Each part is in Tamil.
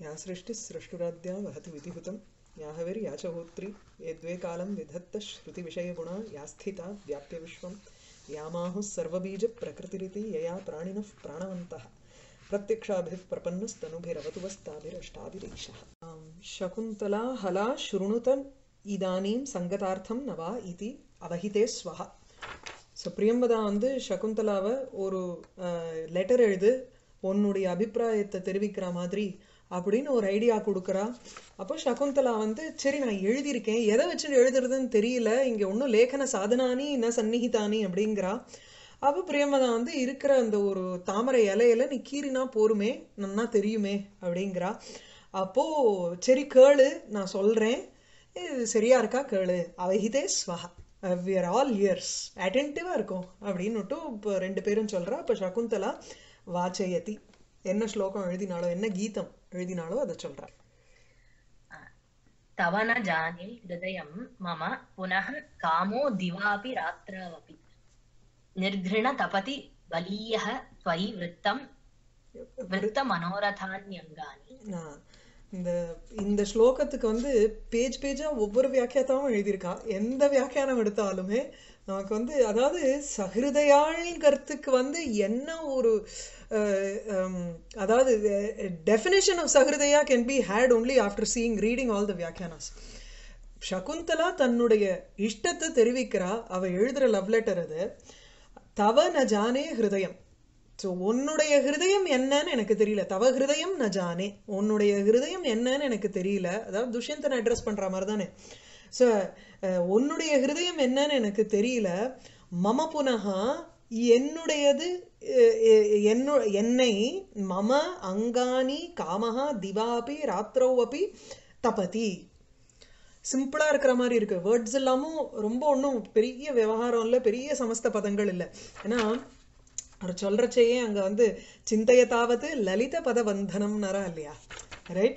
या सृष्टिस्सृष्टुराद्या वहति विधिहुतं या हविर्या च होत्री ये द्वे कालं विधत्तः श्रुतिविषयगुणा या स्थिता व्याप्य विश्वं यामाहुः सर्वबीजप्रकृतिरिति यया प्राणिनः प्राणवन्तः प्रत्यक्षाभिः प्रपन्नस्तनुभिरवतु वस्ताभिरष्टाभिरीशः आं, शकुन्तला हला शृणुत इदानीं सङ्गतार्थं न वा इति அவஹிதே ஸ்வஹா ஸோ பிரியம்பதா வந்து சகுந்தலாவை ஒரு லெட்டர் எழுது உன்னுடைய அபிப்பிராயத்தை தெரிவிக்கிற மாதிரி அப்படின்னு ஒரு ஐடியா கொடுக்குறா அப்போ சகுந்தலா வந்து சரி நான் எழுதியிருக்கேன் எதை வச்சு எழுதுறதுன்னு தெரியல இங்கே ஒன்றும் லேखன சாதனானி என்ன சந்நிகிதானி அப்படிங்கிறா அப்போ பிரியமதா வந்து இருக்கிற அந்த ஒரு தாமரை இலையில நீ கீறினா போருமே நன்னா தெரியுமே அப்படிங்கிறா அப்போ சரி கேளு நான் சொல்றேன் இது சரியா இருக்கா கேளு அவஹிதே ஸ்வஹா வி ஆர் ஆல் இயர்ஸ் அட்டென்டிவாக இருக்கும் அப்படின்னுட்டு இப்போ ரெண்டு பேரும் சொல்கிறா இப்போ சகுந்தலா வாச்சயதி என்ன ஸ்லோகம் எழுதினாலோ என்ன கீதம் எழுதினாலோ அதை சொல்கிறா तव न जाने हृदयं मम पुनः कामो दिवापि रात्रवपि निर्घृण तपति बलीयः त्वयि वृत्तं वृत्तमनोरथान्यङ्गानि நான் இந்த இந்த ஸ்லோகத்துக்கு வந்து பேஜ் பேஜாக ஒவ்வொரு வியாக்கியாத்தாவும் எழுதியிருக்கா எந்த வியாக்கியானம் எடுத்தாலுமே நமக்கு வந்து அதாவது சஹிருதயாழ்ங்கிறதுக்கு வந்து என்ன ஒரு அஹ், ஹம், அதாவது டெஃபினேஷன் ஆஃப் சஹிருதயா can be had only after seeing reading all the வியாக்கியானாஸ் சகுந்தலா தன்னுடைய இஷ்டத்தை தெரிவிக்கிறா அவ எழுதுற லவ் லெட்டர் அது தவ ந ஜானே ஹிருதயம் ஸோ உன்னுடைய ஹிருதயம் என்னன்னு எனக்கு தெரியல தவ ஹிருதயம் ந ஜானே உன்னுடைய ஹிருதயம் என்னன்னு எனக்கு தெரியல அதாவது துஷ்யந்தனை அட்ரஸ் பண்ற மாதிரி தானே ஸோ உன்னுடைய ஹிருதயம் என்னன்னு எனக்கு தெரியல மம புனகா என்னுடையது அஹ், அஹ், என்னு என்னை மம அங்கானி காமஹா திவாபி ராத்திரோ அப்பி தபதி சிம்பிளா இருக்கிற மாதிரி இருக்கு வேர்ட்ஸ் எல்லாமும் ரொம்ப ஒன்றும் பெரிய விவகாரம் இல்லை பெரிய சமஸ்த பதங்கள் இல்லை ஏன்னா அவர் சொல்றச்சேயே அங்க வந்து சிந்தையத்தாவது லலித பதபந்தனம்னாரா இல்லையா ரைட்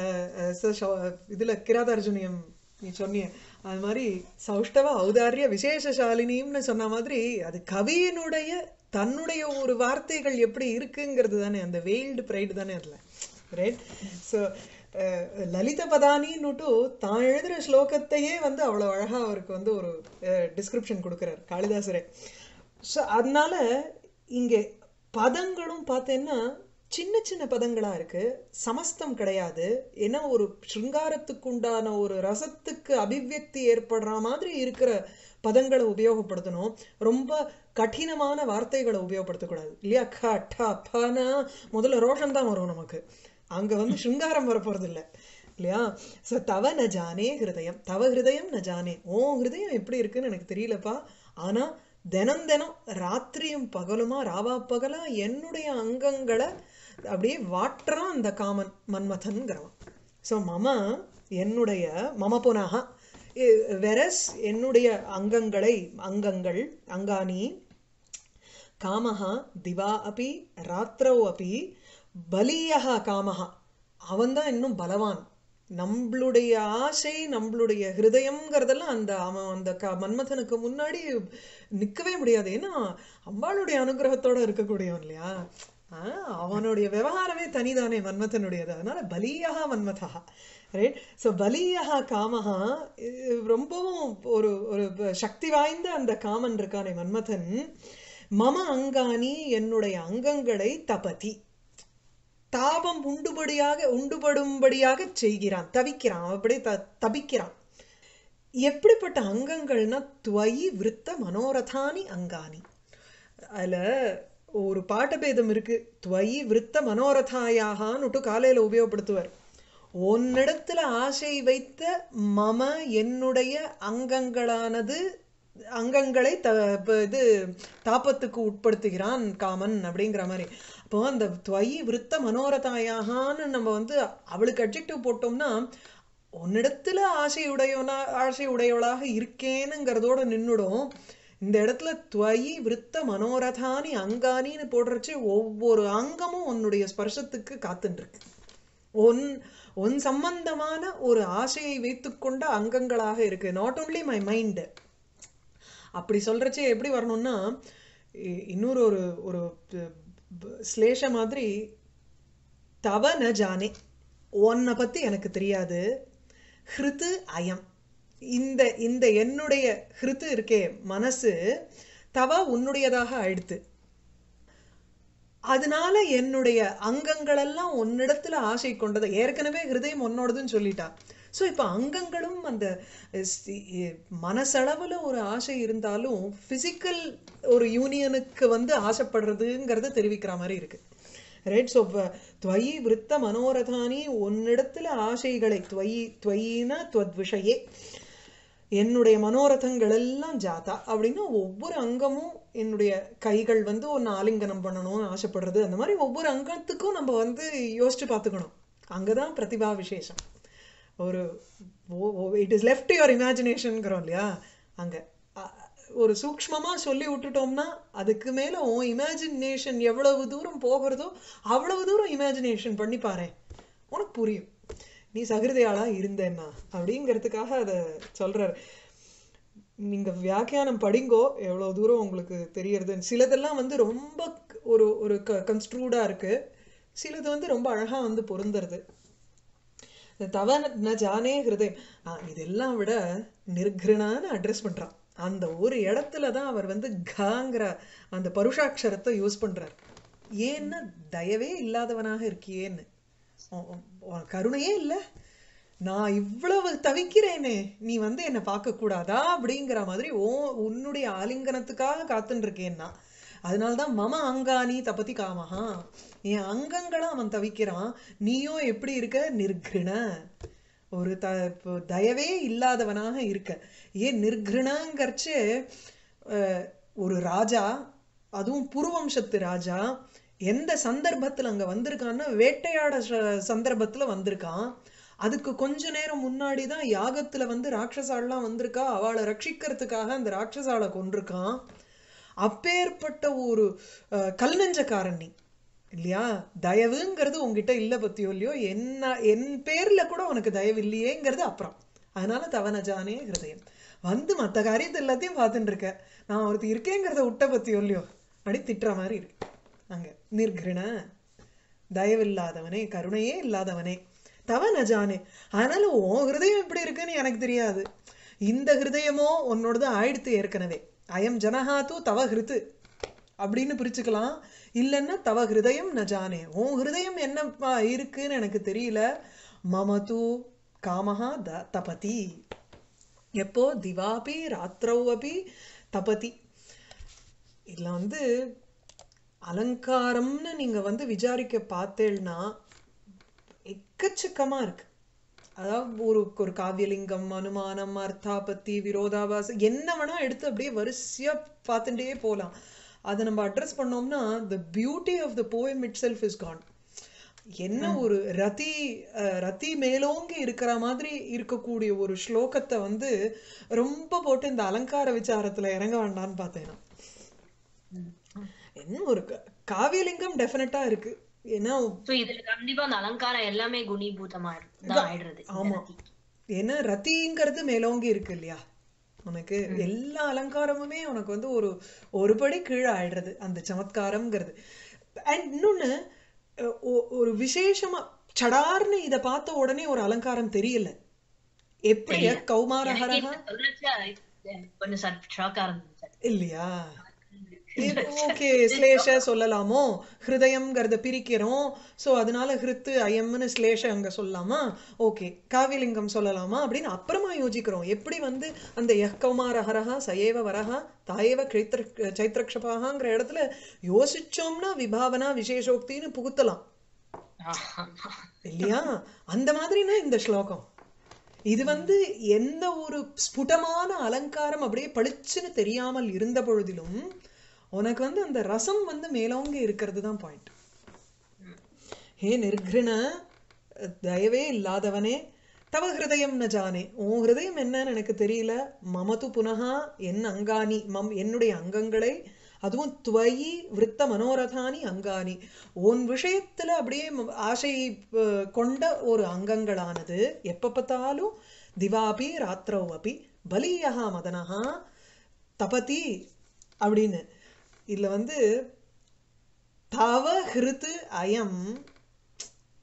இதுல கிராதார்ஜுனியம் நீ சொன்னிய அது மாதிரி சௌஷ்டவ ஔதாரிய விசேஷசாலினின்னு சொன்ன மாதிரி அது கவியினுடைய தன்னுடைய ஒரு வார்த்தைகள் எப்படி இருக்குங்கிறது தானே அந்த வெயில்டு ப்ரைடு தானே அதுல ரைட் ஸோ லலித பதானின்னுட்டு தான் எழுதுற ஸ்லோகத்தையே வந்து அவ்வளோ அழகா அவருக்கு வந்து ஒரு டிஸ்கிரிப்ஷன் கொடுக்குறார் காளிதாசரே ஸோ அதனால இங்கே பதங்களும் பார்த்தேன்னா சின்ன சின்ன பதங்களா இருக்கு சமஸ்தம் கிடையாது ஏன்னா ஒரு சிருங்காரத்துக்கு உண்டான ஒரு ரசத்துக்கு அபிவியக்தி ஏற்படுற மாதிரி இருக்கிற பதங்களை உபயோகப்படுத்தணும் ரொம்ப கடினமான வார்த்தைகளை உபயோகப்படுத்தக்கூடாது இல்லையா க ட பனா முதல்ல ரோஷன் தான் வரும் நமக்கு அங்க வந்து சிருங்காரம் வரப்போறது இல்லை இல்லையா ஸோ தவ ந ஜானே ஹிருதயம் தவ ஹிருதயம் ந ஜானே ஓ ஹிருதயம் எப்படி இருக்குன்னு எனக்கு தெரியலப்பா ஆனா தினம் தினம் ராத்திரியும் பகலுமா ராவா பகலா என்னுடைய அங்கங்களை அப்படியே வாட்டுறான் அந்த காமன் மன்மதன்கிறவன் ஸோ மம என்னுடைய மம புனக வெரஸ் என்னுடைய அங்கங்களை அங்கங்கள் அங்கானி காமஹா திவா அப்பி ராத்திரோ அப்பி பலியஹா காமஹா அவன்தான் இன்னும் பலவான் நம்மளுடைய ஆசை நம்மளுடைய ஹிருதயம்ங்கிறதெல்லாம் அந்த அவன் அந்த க மன்மதனுக்கு முன்னாடி நிற்கவே முடியாது ஏன்னா அம்பாளுடைய அனுகிரகத்தோட இருக்கக்கூடியவன் இல்லையா ஆஹ் அவனுடைய விவகாரமே தனிதானே மன்மதனுடையது அதனால பலியா மன்மதா ரைட் ஸோ பலியா காமஹா இது ரொம்பவும் ஒரு ஒரு சக்தி வாய்ந்த அந்த காமன் இருக்கானே மன்மதன் மம அங்கானி என்னுடைய அங்கங்களை தபதி தாபம் உண்டுபடியாக உண்டுபடும்படியாக செய்கிறான் தவிக்கிறான் அப்படி த தபிக்கிறான் எப்படிப்பட்ட அங்கங்கள்னா துவயி விருத்த மனோரதானி அங்கானி அதுல ஒரு பாட்டபேதம் இருக்கு துவயி விருத்த மனோரதாயாகான்னுட்டு காலையில உபயோகப்படுத்துவார் உன்னிடத்துல ஆசை வைத்த மம என்னுடைய அங்கங்களானது அங்கங்களை த ப- இது தாபத்துக்கு உட்படுத்துகிறான் காமன் அப்படிங்கிற மாதிரி அப்போ அந்த துவயி விருத்த மனோரதாயாகான்னு நம்ம வந்து அவளுக்கு அட்ஜெக்டிவ் போட்டோம்னா உன்னிடத்துல ஆசை உடையவனா ஆசை உடையவளாக இருக்கேனுங்கிறதோட நின்னுடும் இந்த இடத்துல துவயி விருத்த மனோரதானி அங்கானின்னு போடுறச்சு ஒவ்வொரு அங்கமும் உன்னுடைய ஸ்பர்சத்துக்கு காத்துட்டு இருக்கு உன் உன் சம்பந்தமான ஒரு ஆசையை வைத்துக்கொண்ட அங்கங்களாக இருக்கு நாட் ஓன்லி மை மைண்ட் அப்படி சொல்றச்சே எப்படி வரணும்னா இ- இன்னொரு ஒரு ஒரு ப- ப- ஸ்லேஷ மாதிரி தவ ந ஜானே உன்னை பத்தி எனக்கு தெரியாது ஹிருத்து அயம் இந்த இந்த என்னுடைய ஹிருத்து இருக்கே மனசு தவ உன்னுடையதாக ஆயிடுத்து அதனால என்னுடைய அங்கங்களெல்லாம் உன்னிடத்துல ஆசை கொண்டது ஏற்கனவே ஹிருதயம் உன்னோடதுன்னு சொல்லிட்டா ஸோ இப்போ அங்கங்களும் அந்த ஸ்- இ- மனசளவுல ஒரு ஆசை இருந்தாலும் பிசிக்கல் ஒரு யூனியனுக்கு வந்து ஆசைப்படுறதுங்கிறத தெரிவிக்கிற மாதிரி இருக்கு ரைட் ஸோ துவயி விருத்த மனோரதானி உன்னிடத்துல ஆசைகளை துவயி துவயின துவத்விஷயே என்னுடைய மனோரதங்கள் எல்லாம் ஜாதா அப்படின்னா ஒவ்வொரு அங்கமும் என்னுடைய கைகள் வந்து ஒன்று ஆலிங்கனம் பண்ணணும்னு ஆசைப்படுறது அந்த மாதிரி ஒவ்வொரு அங்கத்துக்கும் நம்ம வந்து யோசிச்சு பார்த்துக்கணும் அங்கதான் பிரதிபா விசேஷம் ஒரு இட் இஸ் லெஃப்ட் யுவர் இமேஜினேஷனுங்கிறோம் இல்லையா அங்க அ- ஒரு சூக்ஷ்மமா சொல்லி விட்டுட்டோம்னா அதுக்கு மேல உன் இமேஜினேஷன் எவ்வளவு தூரம் போகிறதோ அவ்வளவு தூரம் இமேஜினேஷன் பண்ணி பாரேன் உனக்கு புரியும் நீ சகிருதையாளா இருந்தேன்னா அப்படிங்கிறதுக்காக அதை சொல்றாரு நீங்க வியாக்கியானம் படிங்கோ எவ்வளவு தூரம் உங்களுக்கு தெரியறது சிலதெல்லாம் வந்து ரொம்ப க- ஒரு ஒரு கன்ஸ்ட்ரூடா இருக்கு சிலது வந்து ரொம்ப அழகா வந்து பொருந்துறது இந்த தவ ந ஜானே ஹிருதயம் ஆ, இதெல்லாம் விட நிர்கிருணான்னு அட்ரஸ் பண்றான் அந்த ஒரு இடத்துல தான் அவர் வந்து காங்கிற அந்த பருஷாட்சரத்தை யூஸ் பண்றார் ஏன்னா தயவே இல்லாதவனாக இருக்கியேன்னு உன்- உன்- உன் கருணையே இல்ல நான் இவ்வளவு தவிக்கிறேனே நீ வந்து என்னை பார்க்க கூடாதா அப்படிங்கிற மாதிரி ஓ உன்னுடைய ஆலிங்கனத்துக்காக காத்துன்னு இருக்கேன்னா அதனால்தான் மம அங்கானி தபதி காமஹா என் அங்கங்களை அவன் தவிக்கிறான் நீயும் எப்படி இருக்க நிர்கிருண ஒரு த இப்போ தயவே இல்லாதவனாக இருக்க ஏன் நிர்கிருணங்கிறச்சு அஹ், ஒரு ராஜா அதுவும் புருவம்சத்து ராஜா எந்த சந்தர்ப்பத்துல அங்க வந்திருக்கான்னா வேட்டையாட ச- சந்தர்ப்பத்துல வந்திருக்கான் அதுக்கு கொஞ்ச நேரம் முன்னாடி தான் யாகத்துல வந்து ராட்சசாலாம் வந்திருக்கா அவளை ரட்சிக்கிறதுக்காக அந்த ராட்சசாலை கொண்டிருக்கான் அப்பேற்பட்ட ஒரு அஹ், கல் நெஞ்சக்காரன் நீ இல்லையா தயவுங்கிறது உங்ககிட்ட இல்ல பத்தியோ இல்லையோ என்ன என் பேர்ல கூட உனக்கு தயவு இல்லையேங்கிறது அப்புறம் அதனால தவனஜானே ஹிருதயம் வந்து மத்த காரியத்தை எல்லாத்தையும் பார்த்துட்டு இருக்க நான் ஒருத்தி இருக்கேங்கிறத விட்ட பத்தியோ இல்லையோ அப்படி திட்டுற மாதிரி இருக்கு அங்க நிர்கிருண தயவில்லாதவனே கருணையே இல்லாதவனே தவ நஜானே அதனால உன் ஹிருதயம் எப்படி இருக்குன்னு எனக்கு தெரியாது இந்த ஹிருதயமோ உன்னோடது ஆயிடுத்து ஏற்கனவே அயம் ஜனஹா தூ தவ ஹிருத்து அப்படின்னு பிரிச்சுக்கலாம் இல்லைன்னா தவ ஹிருதயம் ந ஜானே உன் ஹிருதயம் என்னப்பா இருக்குன்னு எனக்கு தெரியல மமது காமஹா த தபதி எப்போ திவாபி ராத்திரௌ அபி தபதி இதுல வந்து அலங்காரம்னு நீங்க வந்து விசாரிக்க பார்த்தேன்னா எக்கச்சக்கமா இருக்கு அதாவது ஒரு ஒரு காவியலிங்கம் அனுமானம் அர்த்தாபத்தி விரோதாபாசம் என்ன வேணா எடுத்து அப்படியே வரிசையா பார்த்துட்டே போலாம் அதை நம்ம அட்ரஸ் பண்ணோம்னா the beauty of the poem itself is gone என்ன ஒரு ரதி அஹ், ரதி மேலோங்கி இருக்கிற மாதிரி இருக்கக்கூடிய ஒரு ஸ்லோகத்தை வந்து ரொம்ப போட்டு இந்த அலங்கார விசாரத்துல இறங்க வேண்டாம்னு பார்த்தேன் நான். என்ன ஒரு க- காவியலிங்கம் டெஃபினட்டா இருக்கு ஏன்னா சோ இதுல கண்டிப்பா அந்த அலங்காரம் எல்லாமே குணீபூதமா இருக்கு- தான் ஆயிடுறது இந்த ஆமா ரதி. ஏன்னா ரத்திங்கிறது மேலோங்கி இருக்கு இல்லையா உனக்கு எல்லா அலங்காரமுமே உனக்கு வந்து ஒரு ஒரு படி கீழே ஆயிடுறது அந்த சமத்காரம்ங்கிறது அண்ட் இன்னொன்னு அஹ், ஒ- ஒரு விசேஷமா சடார்னு இத பார்த்த உடனே ஒரு அலங்காரம் தெரியல எப்படி தெரியல. கௌமாரஹரஹா எனக்கு இப்ப சொல்றச்ச கொஞ்சம் ஷாக்கா இருந்துச்சு இல்லையா ஓகே ஸ்லேஷ சொல்லலாமோ ஹிருதயம்ங்கிறத பிரிக்கிறோம் சோ அதனால ஹிருத்து அயம்னு ஸ்லேஷ அங்க சொல்லலாமா ஓகே காவிலிங்கம் சொல்லலாமா அப்படின்னு அப்புறமா யோசிக்கிறோம் எப்படி வந்து அந்த யக்கௌமார ஹரஹா சயேவ வரஹா தாயேவ சைத்திர சைத்திரக்ஷபாங்கிற இடத்துல யோசிச்சோம்னா விபாவனா விசேஷோக்தின்னு புகுத்தலாம் இல்லையா அந்த மாதிரினா இந்த ஸ்லோகம் இது வந்து எந்த ஒரு ஸ்புடமான அலங்காரம் அப்படியே பளிச்சுன்னு தெரியாமல் இருந்த பொழுதிலும் உனக்கு வந்து அந்த ரசம் வந்து மேலோங்கி இருக்கிறது தான் பாயிண்ட் ஹே நிர்கிருண தயவே இல்லாதவனே தவ ஹிருதயம் ந ஜானே உன் ஹிருதயம் என்னன்னு எனக்கு தெரியல மமது புனகா என் அங்கானி மம் என்னுடைய அங்கங்களை அதுவும் துவயி விருத்த மனோரதானி அங்கானி உன் விஷயத்துல அப்படியே ம- ஆசை அஹ், கொண்ட ஒரு அங்கங்களானது எப்ப பார்த்தாலும் திவாபி ராத்திரௌ அபி பலியஹா மதனஹா தபதி அப்படின்னு இதுல வந்து தவ ஹிருத்து அயம்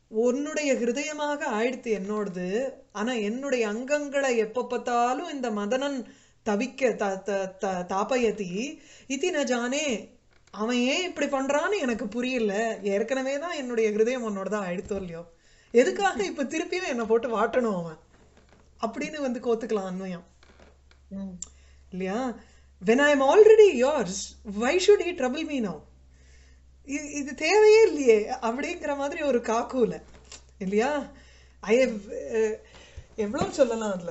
உன்னுடைய ஹிருதயமாக ஆயிடுத்து என்னோடது ஆனா என்னுடைய அங்கங்களை எப்ப பார்த்தாலும் இந்த மதனன் தவிக்க த த த தாபயதி இதி ந ஜானே அவன் ஏன் இப்படி பண்றான்னு எனக்கு புரியல ஏற்கனவே தான் என்னுடைய ஹிருதயம் உன்னோட தான் ஆயிடுத்தோ இல்லையோ எதுக்காக இப்ப திருப்பியும் என்னை போட்டு வாட்டணும் அவன் அப்படின்னு வந்து கோத்துக்கலாம் அன்வயம் ம். இல்லையா when I am already yours why should he trouble me now இது இது தேவையே இல்லையே அப்படிங்கிற மாதிரி ஒரு காக்கூல இல்லையா ஐ எவ்வளோ சொல்லலாம் அதுல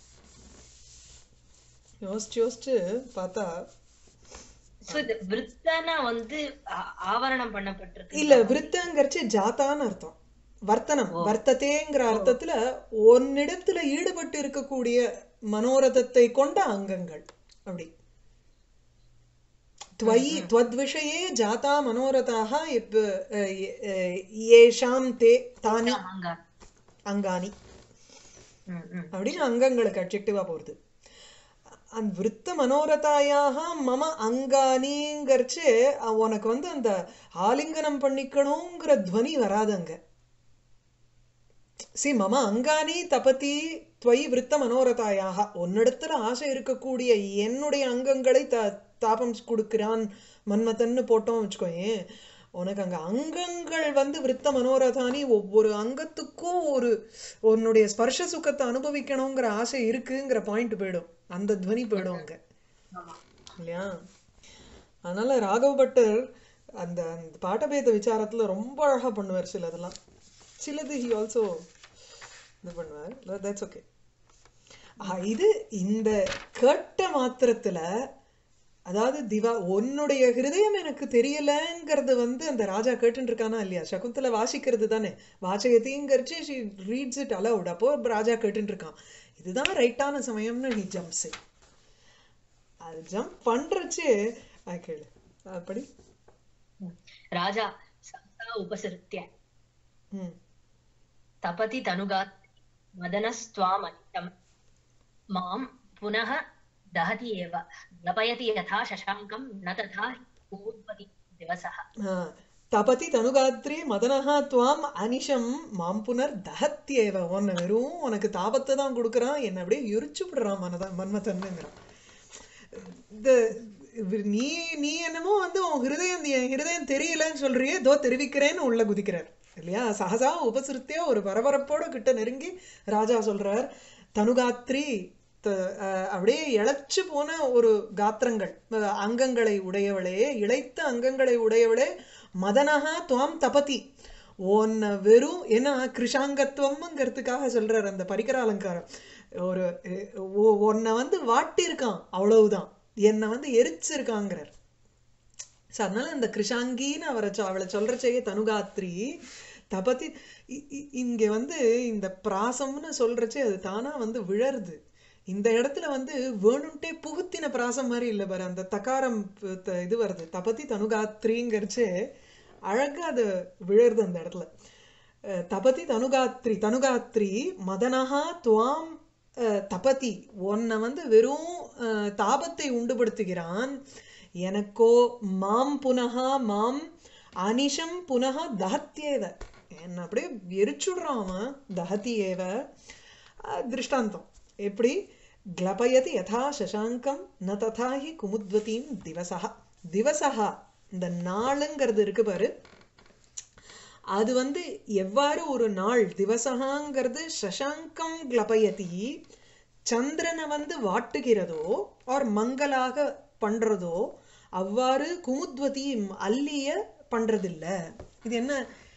யோசிச்சு யோசிச்சு பார்த்தா So, இது விருத்தனா வந்து ஆ- ஆவரணம் பண்ணப்பட்டிருக்கு இல்ல விருத்தங்கிறச்சு ஜாத்தான்னு அர்த்தம் வர்த்தனம் வர்த்ததேங்கிற அர்த்தத்துல ஒன்னிடத்துல ஈடுபட்டு இருக்கக்கூடிய மனோரதத்தை கொண்ட அங்கங்கள் அப்படி त्वयि त्वद्विषये जाता मनोरथाः इप- अ, अ, येषां ते तानि அங்க அங்கானி ம், ம். அப்படின்னு அங்கங்களுக்கு அட்ஜெக்டிவா போறது அந்த விருத்த மனோரதாயாக மம அங்கானிங்கிறச்சு அஹ், உனக்கு வந்து அந்த ஆலிங்கனம் பண்ணிக்கணுங்கிற துவனி வராது அங்க சி மம அங்கானி தபதி துவை விருத்த மனோரதாயாக உன்னிடத்துல ஆசை இருக்கக்கூடிய என்னுடைய அங்கங்களை த தாபம் கொடுக்கிறான் மன்மதன்னு போட்டோம் வச்சுக்கோயேன் உனக்கு அங்க அங்கங்கள் வந்து விருத்த மனோரதானி ஒவ்வொரு அங்கத்துக்கும் ஒரு உன்னுடைய ஸ்பர்ஷ சுகத்தை அனுபவிக்கணுங்கிற ஆசை இருக்குங்கிற பாயிண்ட் போயிடும் அந்த துவனி போயிடும் அங்க ஆமா இல்லையா அதனால ராகவ பட்டர் அந்த அந்த பாட்டபேத விசாரத்துல ரொம்ப அழகா பண்ணுவார் சிலதெல்லாம் சிலது ஹி ஆல்சோ இது பண்ணுவார் தட்ஸ் ஓகே இது இந்த கேட்ட மாத்திரத்துல அதாவது திவா உன்னுடைய ஹிருதயம் எனக்கு தெரியலங்கிறது வந்து அந்த ராஜா கேட்டுட்டு இருக்கானா இல்லையா சகுந்தலை வாசிக்கிறது தானே வாசகத்தைங்கிறச்சு ஷி ரீட்ஸ் இட் அலவுட் அப்போ ராஜா கேட்டுட்டு இருக்கான் இதுதான் ரைட்டான சமயம்னு ஹி ஜம்ப்ஸ் அது ஜம்ப் பண்றச்சு ஆ, கேளு அப்படி ம். ராஜா சம்சா உபசிருத்திய ம் तपति तनुगात् मदनस्त्वामनितं मां पुनः दहति एव ग्लपयति यथा शशाङ्कं न तथा कूर्वति दिवसः ஆ, தபதி தனுகாத்ரி மதனஹா துவாம் அனிஷம் மாம் புனர் தஹத்யேவ உன்னை வெறும் உனக்கு தாபத்தை தான் கொடுக்குறான் என்னை அப்படியே எரிச்சு விடுறான் மனதான் மன்மதன்னுங்கிறான் இந்த இவர் நீ நீ என்னமோ வந்து உன் ஹிருதயம் என் ஹிருதயம் தெரியலன்னு சொல்றியே தோ தெரிவிக்கிறேன்னு உள்ள குதிக்கிறார் இல்லையா சகசா உபசிருத்தியா ஒரு பரபரப்போட கிட்ட நெருங்கி ராஜா சொல்றார் தனுகாத்ரி த- அஹ் அப்படியே இழைச்சு போன ஒரு காத்திரங்கள் அஹ் அங்கங்களை உடையவளே இழைத்த அங்கங்களை உடையவளே மதனஹா துவாம் தபதி உன்னை வெறும் ஏன்னா கிருஷாங்கத்துவம்ங்கிறதுக்காக சொல்றார் அந்த பரிகர அலங்காரம் ஒரு அஹ், உ- உன்னை வந்து வாட்டியிருக்கான் அவ்வளவுதான் என்னை வந்து எரிச்சிருக்காங்கிறார் ஸோ அதனால அந்த கிருஷாங்கின்னு அவரை சொ- அவளை சொல்றச்சேயே தனுகாத்ரி தபதி இ- இ- இங்க வந்து இந்த பிராசம்னு சொல்றச்சே அது தானா வந்து விழருது இந்த இடத்துல வந்து வேணும்ட்டே புகுத்தின பிராசம் மாதிரி இல்லை பாரு அந்த தகாரம் ப- த- இது வருது தபதி தனுகாத்ரிங்கிறச்சே அழகா அது விழருது அந்த இடத்துல அஹ் தபதி தனுகாத்ரி தனுகாத்ரி மதனஹா துவாம் அஹ், தபதி உன்னை வந்து வெறும் அஹ், தாபத்தை உண்டுபடுத்துகிறான் எனக்கோ மாம் புனகா மாம் அனிஷம் புனகா தஹத்யேவ என்ன அப்படியே எரிச்சுடுறான் அவன் தஹதி ஏவ அஹ், திருஷ்டாந்தம் எப்படி கிளபயதி யதா சசாங்கம் ந ததா ஹி குமுத்வதீம் திவசா திவசா இந்த நாளுங்கிறது இருக்கு பாரு அது வந்து எவ்வாறு ஒரு நாள் திவசகாங்கிறது சசாங்கம் கிளபயதி சந்திரனை வந்து வாட்டுகிறதோ ஆர் மங்கலாக பண்றதோ அவ்வாறு குமுத்வதி அல்லிய பண்றதில்ல இது என்ன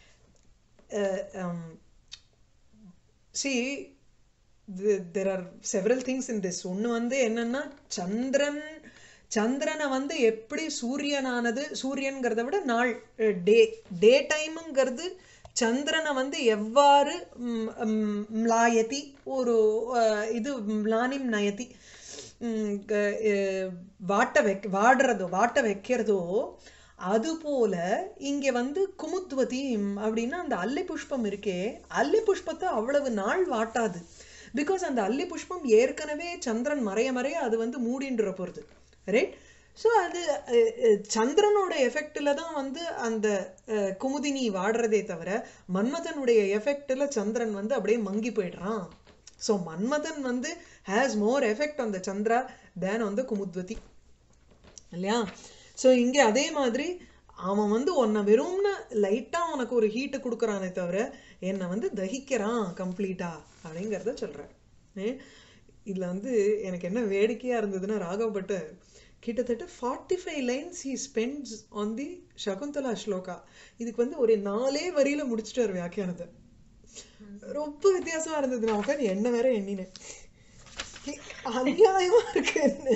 see there are several things in this ஒன்று வந்து என்னன்னா சந்திரன் சந்திரனை வந்து எப்படி சூரியனானது சூரியன்கிறத விட நாள் டே டே டைமுங்கிறது சந்திரனை வந்து எவ்வாறு ம், ம், ம்லாயதி ஒரு அஹ், இது ம்லானிம் நயதி ம், க- அஹ், வாட்ட வைக்க வாடுறதோ வாட்ட வைக்கிறதோ அதுபோல இங்க வந்து குமுத்வதி அப்படின்னா அந்த அல்லி புஷ்பம் இருக்கே அல்லி புஷ்பத்தை அவ்வளவு நாள் வாட்டாது பிகாஸ் அந்த அல்லி புஷ்பம் ஏற்கனவே சந்திரன் மறைய மறைய அது வந்து மூடின்ற போறது ரைட் ஸோ அது அஹ், அஹ், சந்திரனோட எஃபெக்டில் தான் வந்து அந்த அஹ், குமுதினி வாடுறதே தவிர மன்மதனுடைய எஃபெக்டில் சந்திரன் வந்து அப்படியே மங்கி போயிடுறான் ஸோ மன்மதன் வந்து ஹேஸ் மோர் எஃபெக்ட் அந்த சந்திரா தேன் வந்து குமுத்வதி இல்லையா ஸோ இங்கே அதே மாதிரி அவன் வந்து உன்னை வெறும்னு லைட்டாக உனக்கு ஒரு ஹீட்டு கொடுக்குறானே தவிர என்னை வந்து தகிக்கிறான் கம்ப்ளீட்டா அப்படிங்கிறத சொல்கிறேன் இதில் வந்து எனக்கு என்ன வேடிக்கையாக இருந்ததுன்னா ராகவ் பட்டு கிட்டத்தட்ட forty five lines he spends on the Shakuntala shloka இதுக்கு வந்து ஒரு நாலே வரியில முடிச்சிட்டார் வியாக்கியானத்தை ரொம்ப வித்தியாசமா இருந்தது நான் உட்காந்து என்ன வேற எண்ணினேன் அநியாயமா இருக்குன்னு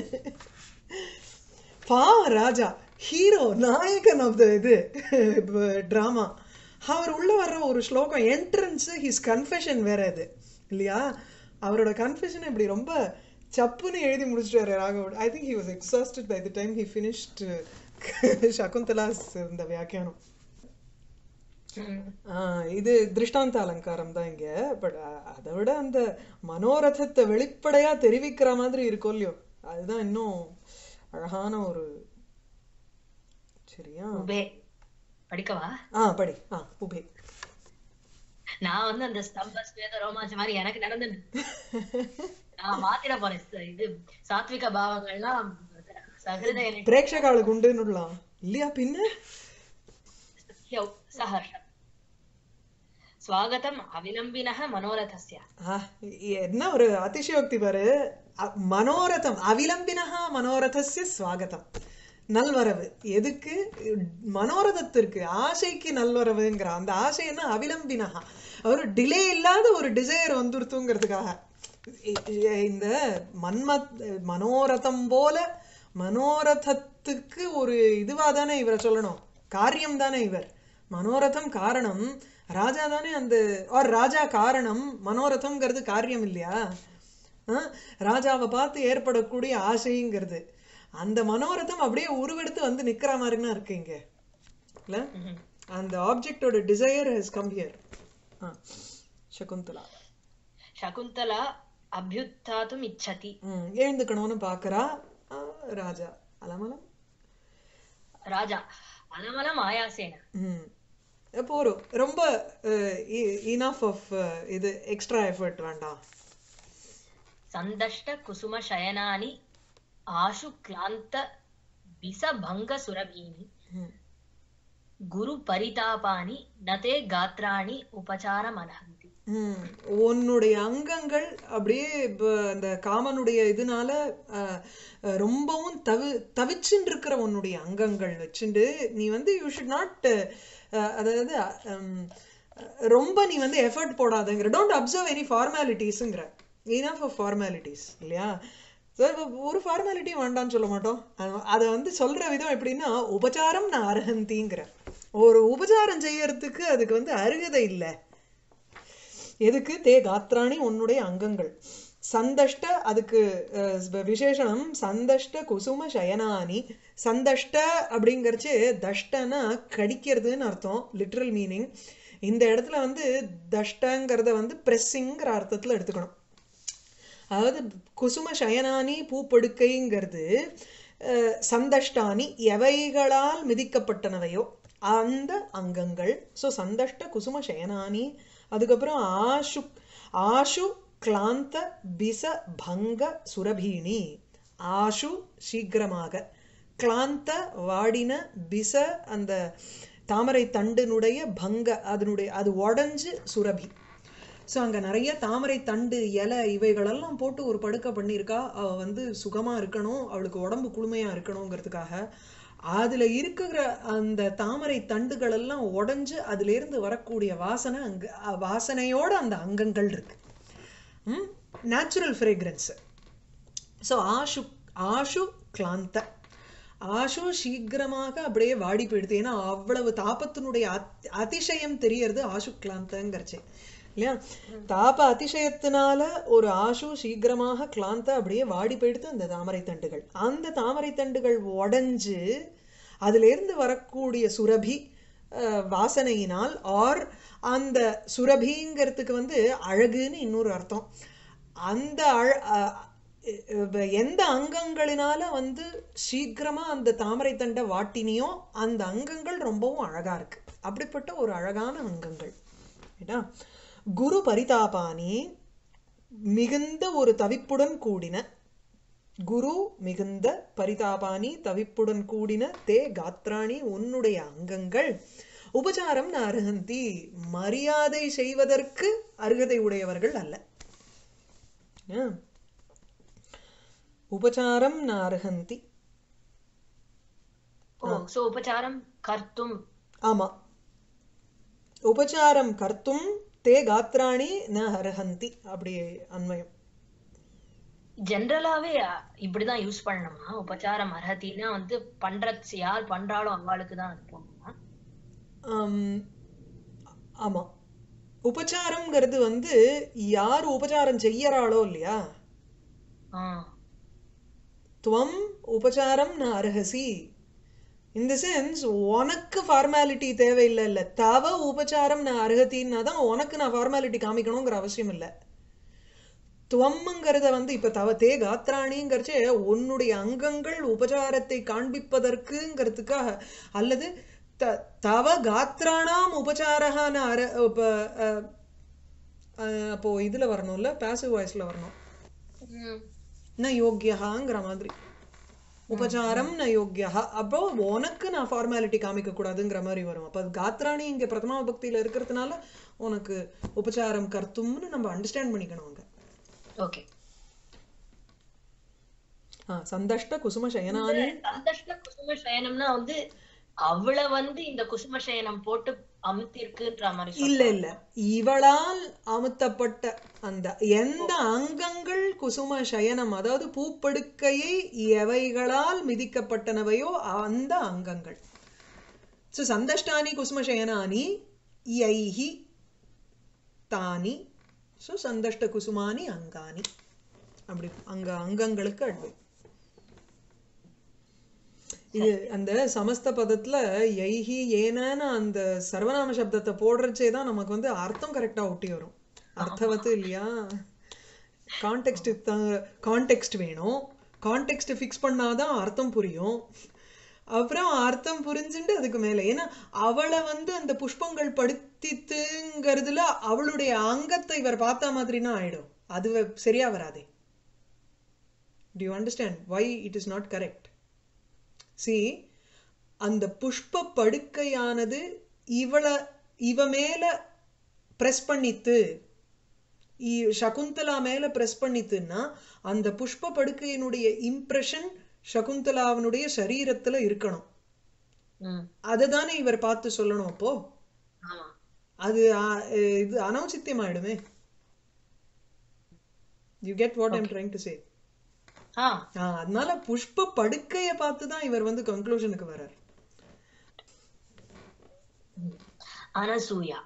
பாவம் ராஜா ஹீரோ நாயகன் ஆஃப் த இது ட்ராமா அவர் உள்ள வர்ற ஒரு ஸ்லோகம் என்ட்ரன்ஸ் ஹிஸ் கன்ஃபெஷன் வேற அது இல்லையா அவரோட கன்ஃபெஷன் இப்படி ரொம்ப சப்புன்னு எழுதி முடிச்சிட்டாரு Raghav I think he was exhausted by the time he finished Shakuntala's இந்த வியாக்கியானம் ஆ, இது திருஷ்டாந்த அலங்காரம் தான் இங்க பட் அதை விட அந்த மனோரதத்தை வெளிப்படையா தெரிவிக்கிற மாதிரி இருக்கும் இல்லையோ அதுதான் இன்னும் அழகான ஒரு சரியா உபே படிக்கவா ஆ படி ஆ உபே நான் வந்து அந்த ஸ்தம்ப ஸ்வேத ரோமாஞ்ச மாதிரி எனக்கு நடந்து நான் மாத்திர போறேன் ச- இது சாத்விக பாவங்கள்லாம் சகிருதய பிரேட்சகாளுக்கு உண்டுன்னுடலாம் இல்லையா பின்ன நித்யௌ சஹர்ஷம் ஸ்வாகதம் அவிலம்பினः மனோரதஸ்ய ஆ, என்ன ஒரு அதிசயோக்தி பாரு அ- மனோரதம் அவிலம்பினஹா மனோரதஸ்ய ஸ்வாகதம் நல்வரவு எதுக்கு மனோரதத்திற்கு ஆசைக்கு நல்வரவுங்கிற அந்த ஆசை என்ன அவிலம்பினஹா ஒரு டிலே இல்லாத ஒரு டிசையர் வந்துருத்துங்கிறதுக்காக இ- இ- இந்த மன்மத் மனோரதம் போல மனோரதத்துக்கு ஒரு இதுவா தானே இவரை சொல்லணும் காரியம் தானே இவர் மனோரதம் காரணம் ராஜா தானே அந்த ஆர் ராஜா காரணம் மனோரதம்ங்கிறது காரியம் இல்லையா ஆ? ராஜாவை பார்த்து ஏற்படக்கூடிய ஆசைங்கிறது அந்த மனோரதம் அப்படியே உருவெடுத்து வந்து நிக்கிற மாதிரினா இருக்கு இங்க இல்ல ம்ஹும். அந்த ஆப்ஜெக்டோட desire has come here Shakuntala Shakuntala அபியுத்தாத்தும் இச்சதி ம் எழுந்துக்கணும்னு பார்க்கறா ஆ, ராஜா அலமலம் ராஜா அலமலம் ஆயாசேன ம் போரும் ரொம்ப இனஃப் ஆஃப் இது எக்ஸ்ட்ரா எஃபர்ட் வேண்டாம் சந்தஷ்ட குசும சயனானி ஆஷு கிளாந்த விசபங்க சுரபீனி ம் குரு பரிதாபானி நதே காத்ராணி உபசார மனஹந்தி ம். உன்னுடைய அங்கங்கள் அப்படியே இப்ப அந்த காமனுடைய இதனால அஹ், அஹ், ரொம்பவும் தவி தவிச்சுன்னு இருக்கிற உன்னுடைய அங்கங்கள் வச்சுண்டு நீ வந்து யூ ஷுட் நாட் அதாவது ஹம், ரொம்ப நீ வந்து எஃபர்ட் போடாதங்கிற டோன்ட் அப்சர்வ் எனி ஃபார்மாலிட்டிஸுங்கிற இனஃப் ஆஃப் ஃபார்மாலிட்டிஸ் இல்லையா So, இப்ப ஒரு ஃபார்மாலிட்டியும் வேண்டாம்னு சொல்ல மாட்டோம் அது- அதை வந்து சொல்ற விதம் எப்படின்னா உபச்சாரம் நான் அருகந்திங்கிற ஒரு உபச்சாரம் செய்யறதுக்கு அதுக்கு வந்து அருகதை இல்லை எதுக்கு தே காத்ராணி உன்னுடைய அங்கங்கள் சந்தஷ்ட அதுக்கு அஹ், ஸ்- விசேஷணம் சந்தஷ்ட குசும சயனானி சந்தஷ்ட அப்படிங்கறச்சு தஷ்டனா கடிக்கிறதுன்னு அர்த்தம் லிட்ரல் மீனிங் இந்த இடத்துல வந்து தஷ்டங்கிறத வந்து பிரஸ்ஸிங்கிற அர்த்தத்துல எடுத்துக்கணும் அதாவது குசும சயனானி பூப்படுக்கைங்கிறது அஹ், சந்தஷ்டானி எவைகளால் மிதிக்கப்பட்டனவையோ அந்த அங்கங்கள் ஸோ சந்தஷ்ட குசும சயனானி அதுக்கப்புறம் ஆஷு ஆஷு கிளாந்த பிச பங்க சுரபீணி ஆஷு சீக்கிரமாக கிளாந்த வாடின பிச அந்த தாமரை தண்டினுடைய பங்க அதனுடைய அது உடஞ்சு சுரபி ஸோ அங்கே நிறைய தாமரை தண்டு இலை இவைகளெல்லாம் போட்டு ஒரு படுக்கை பண்ணியிருக்கா அவள் வந்து சுகமாக இருக்கணும் அவளுக்கு உடம்பு குளுமையாக இருக்கணுங்கிறதுக்காக அதில் இருக்கிற அந்த தாமரை தண்டுகள் எல்லாம் உடஞ்சு அதுலேருந்து வரக்கூடிய வாசனை அங்கே வாசனையோட அந்த அங்கங்கள் இருக்கு நேச்சுரல் ஃப்ரேக்ரன்ஸ் ஸோ ஆஷு ஆஷு கிளாந்த ஆஷு சீக்கிரமாக அப்படியே வாடி போயிடுது ஏன்னா அவ்வளவு தாபத்தினுடைய அத்- அதிசயம் தெரியறது ஆஷு கிளாந்தங்கிறச்சு இல்லையா தாப அதிசயத்தினால ஒரு ஆஷு சீக்கிரமாக கிளாந்த அப்படியே வாடி போயிடுது அந்த தாமரை தண்டுகள் அந்த தாமரை தண்டுகள் உடைஞ்சு அதிலிருந்து வரக்கூடிய சுரபி அஹ், வாசனையினால் ஆர் அந்த சுரபிங்கிறதுக்கு வந்து அழகுன்னு இன்னொரு அர்த்தம் அந்த அழ அஹ், அஹ் எந்த அங்கங்களினால வந்து சீக்கிரமா அந்த தாமரை தண்டை வாட்டினியோ அந்த அங்கங்கள் ரொம்பவும் அழகா இருக்கு அப்படிப்பட்ட ஒரு அழகான அங்கங்கள் ஏடா குரு பரிதாபானி மிகுந்த ஒரு தவிப்புடன் கூடின குரு மிகுந்த பரிதாபானி தவிப்புடன் கூடின தே காத்ராணி உன்னுடைய அங்கங்கள் உபசாரம் ந அருகந்தி மரியாதை செய்வதற்கு அருகதை உடையவர்கள் அல்ல ஆ. உபசாரம் ந அருகந்தி ஓ சோ உபச்சாரம் கர்த்தும் ஆமா உபசாரம் கர்த்தும் தே காத்ராணி ந அர்ஹந்தி அப்படி அன்வயம் ஜென்ரலாவே அஹ், இப்படிதான் யூஸ் பண்ணணுமா உபச்சாரம் அர்ஹத்தின்னா வந்து பண்ற யார் பண்றாளோ அவளுக்கு தான் அது போகணுமா ஆம், ஆமா உபச்சாரம்ங்கிறது வந்து யார் உபச்சாரம் செய்யறாளோ இல்லையா ஆஹ் துவம் உபச்சாரம் ந அர்ஹசி இந்த சென்ஸ் உனக்கு ஃபார்மாலிட்டி தேவையில்லை இல்ல தவ உபச்சாரம் நான் அருகத்தின்னா தான் உனக்கு நான் ஃபார்மாலிட்டி காமிக்கணுங்கிற அவசியம் இல்லை துவம்ங்கிறத வந்து இப்ப தவ தே காத்ராணிங்கிறச்சே உன்னுடைய அங்கங்கள் உபச்சாரத்தை காண்பிப்பதற்குங்கிறதுக்காக அல்லது த தவ காத்ராணாம் உபச்சாரகான அர இப்ப அஹ், அஹ், அப்போ இதுல வரணும்ல பாசிவ் வாய்ஸ்ல வரணும் உம் ந யோக்கியகாங்கிற மாதிரி உபச்சாரம் ந யோக்கியா அப்போ உனக்கு நான் ஃபார்மாலிட்டி காமிக்க கூடாதுங்கிற மாதிரி வரும் அப்ப காத்ராணி இங்க பிரதமா பக்தியில இருக்கிறதுனால உனக்கு உபச்சாரம் கர்த்தும்னு நம்ம அண்டர்ஸ்டாண்ட் பண்ணிக்கணும் அங்க ஓகே ஆ, சந்தஷ்ட குசும சயனானி சந்தஷ்ட குசும சயனம்னா வந்து அவளை வந்து இந்த குசும சயனம் போட்டு அமுத்திருக்குன்ற மாதிரி இல்ல இல்ல இவளால் அமுத்தப்பட்ட அந்த எந்த அங்கங்கள் குசும சயனம் அதாவது பூப்படுக்கையை எவைகளால் மிதிக்கப்பட்டனவையோ அந்த அங்கங்கள் ஸோ சந்தஷ்டானி குசும சயனானி யைஹி தானி ஸோ சந்தஷ்ட குசுமானி அங்கானி அப்படி அங்க அங்கங்களுக்கு அட்வை இது அந்த சமஸ்த பதத்துல யைஹி ஏனன்னு அந்த சர்வநாம சப்தத்தை போடுறச்சே தான் நமக்கு வந்து அர்த்தம் கரெக்டா ஒட்டி வரும் அர்த்தவத்து இல்லையா கான்டெக்ட் கான்டெக்ட் வேணும் கான்டெக்ட் ஃபிக்ஸ் பண்ணாதான் அர்த்தம் புரியும் அப்புறம் அர்த்தம் புரிஞ்சுட்டு அதுக்கு மேல ஏன்னா அவளை வந்து அந்த புஷ்பங்கள் படுத்தித்துங்கிறதுல அவளுடைய அங்கத்தை இவர் பார்த்த மாதிரினா ஆயிடும் அது வ- சரியா வராதே do you understand why it is not correct see அந்த புஷ்ப படுக்கையானது இவள இவ மேல பிரஸ் பண்ணித்து இ- சகுந்தலா மேல பிரஸ் பண்ணித்துன்னா அந்த புஷ்ப படுக்கையினுடைய இம்ப்ரெஷன் சகுந்தலாவினுடைய சரீரத்துல இருக்கணும் உம் அதை தானே இவர் பார்த்து சொல்லணும் அப்போ ஆமா அது ஆ, இது அனௌச்சித்தியமாயிடுமே you get what I'm trying to say ஆ அதனால புஷ்ப படுக்கைய பார்த்து தான் இவர் வந்து கன்க்ளூஷனுக்கு வர்றார் அனசூயா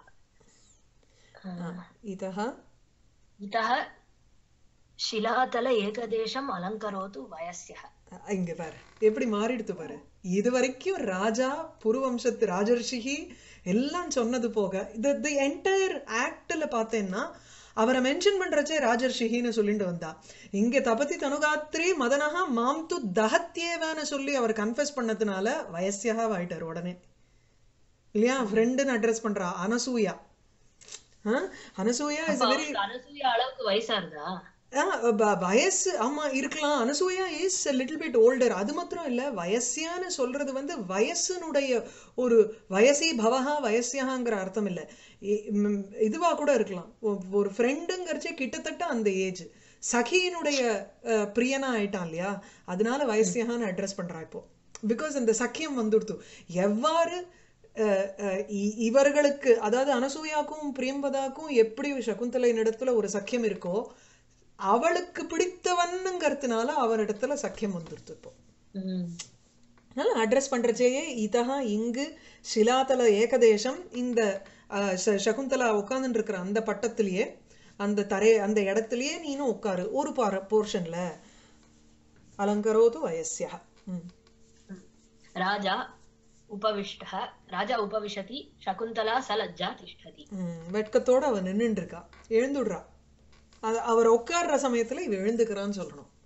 இதா इतः शिलातल एकदेशम् अलङ्करोतु वयस्यः இங்க பாரு எப்படி மாறிடுத்து பாரு இது வரைக்கும் ராஜா புருவம்சத்து ராஜர்ஷிகி எல்லாம் சொன்னது போக இந்த தி என்டையர் ஆக்ட்ல பார்த்தேன்னா அவரை மென்ஷன் பண்றச்சே ராஜர்ஷிகின்னு சொல்லிட்டு வந்தா இங்க தபதி தனுகாத்ரி மதனஹா மாம் து தஹத்யேவான்னு சொல்லி அவர் கன்ஃபெஸ் பண்ணதுனால வயசியாக ஆயிட்டார் உடனே இல்லையா ஃப்ரெண்டுன்னு அட்ரஸ் பண்றா அனசூயா ஆ? அனசூயா இஸ் வெரி அவருக்கு அனசூயா அளவுக்கு வயசா இருந்தா ஆ, ப- வயசு ஆமா இருக்கலாம் Anasuya is little bit older அது மாத்திரம் இல்ல வயசியான்னு சொல்றது வந்து வயசுனுடைய ஒரு வயசி பவஹா வயசியாங்கிற அர்த்தம் இல்ல இ- ம், இதுவா கூட இருக்கலாம் ஒ- ஒரு ஃப்ரெண்டுங்கிறச்சே கிட்டத்தட்ட அந்த ஏஜ் சகியினுடைய அஹ், பிரியனா ஆயிட்டான் இல்லையா அதனால வயசியான்னு அட்ரஸ் பண்றா இப்போ பிகாஸ் இந்த சக்கியம் வந்துடுத்து எவ்வாறு அஹ், அஹ், இ- இவர்களுக்கு அதாவது அனசூயாக்கும் பிரியம்பதாக்கும் எப்படி சகுந்தலையின் இடத்துல ஒரு சக்கியம் இருக்கோ அவளுக்கு பிடித்தவன்னுங்கிறதுனால அவனிடத்துல சக்கியம் வந்துடுது இப்போ ம். அதனால அட்ரஸ் பண்றச்சேயே இதா இங்கு சிலாதல ஏகதேசம் இந்த அஹ், ச- சகுந்தலா உட்கார்ந்துட்டு இருக்கிற அந்த பட்டத்திலேயே அந்த தரை அந்த இடத்துலயே நீனும் உட்காரு ஒரு பார போர்ஷன்ல அலங்கரோது வயசியா ம் राजा उपविष्टः राजा उपविशति शकुन्तला सलज्जा तिष्ठति ம், வெட்கத்தோட அவ நின்னுட்டு இருக்கா எழுந்துடுறா அது அவர் உட்கார்ற சமயத்துல இவ எழுந்துக்கிறான்னு சொல்லணும்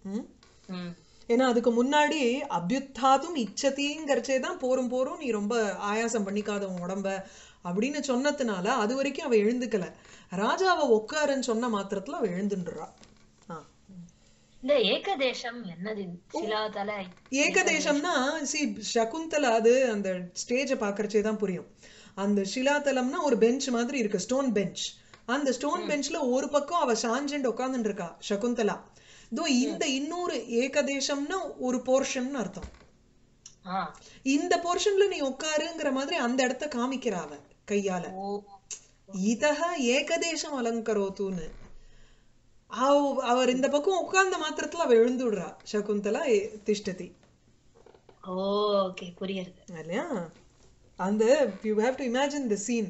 ம் ம் ஏன்னா அதுக்கு முன்னாடி அபியுத்தாதும் இச்சதிங்கிறச்சே தான் போரும் போரும் நீ ரொம்ப ஆயாசம் பண்ணிக்காத உன் உடம்ப அப்படின்னு சொன்னதுனால அது வரைக்கும் அவ எழுந்துக்கல ராஜாவை உட்காருன்னு சொன்ன மாத்திரத்துல அவ எழுந்துன்றா ஆ. இந்த ஏகதேசம் என்னது சிலாதல ஏகதேசம்னா சி சகுந்தலா அது அந்த ஸ்டேஜை பார்க்கறச்சே தான் புரியும் அந்த ஷிலாதலம்னா ஒரு பெஞ்ச் மாதிரி இருக்கு ஸ்டோன் பெஞ்ச் அந்த ஸ்டோன் பெஞ்ச்ல ஒரு பக்கம் அவ சாஞ்சுண்டு உட்காந்துட்டு இருக்கா சகுந்தலா இதோ இந்த இன்னொரு ஏகதேசம்னா ஒரு போர்ஷன் அர்த்தம் ஆ இந்த போர்ஷன்ல நீ உட்காருங்கிற மாதிரி அந்த இடத்த காமிக்கிறா அவ கையால ஓ இதஹ ஏகதேசம் அலங்கரோத்துன்னு அவ- அவர் இந்த பக்கம் உட்கார்ந்த மாத்திரத்துல அவ எழுந்துடுறா சகுந்தலா ஏ- திஷ்டதி ஓகே புரியுது இல்லையா அந்த you have to imagine the scene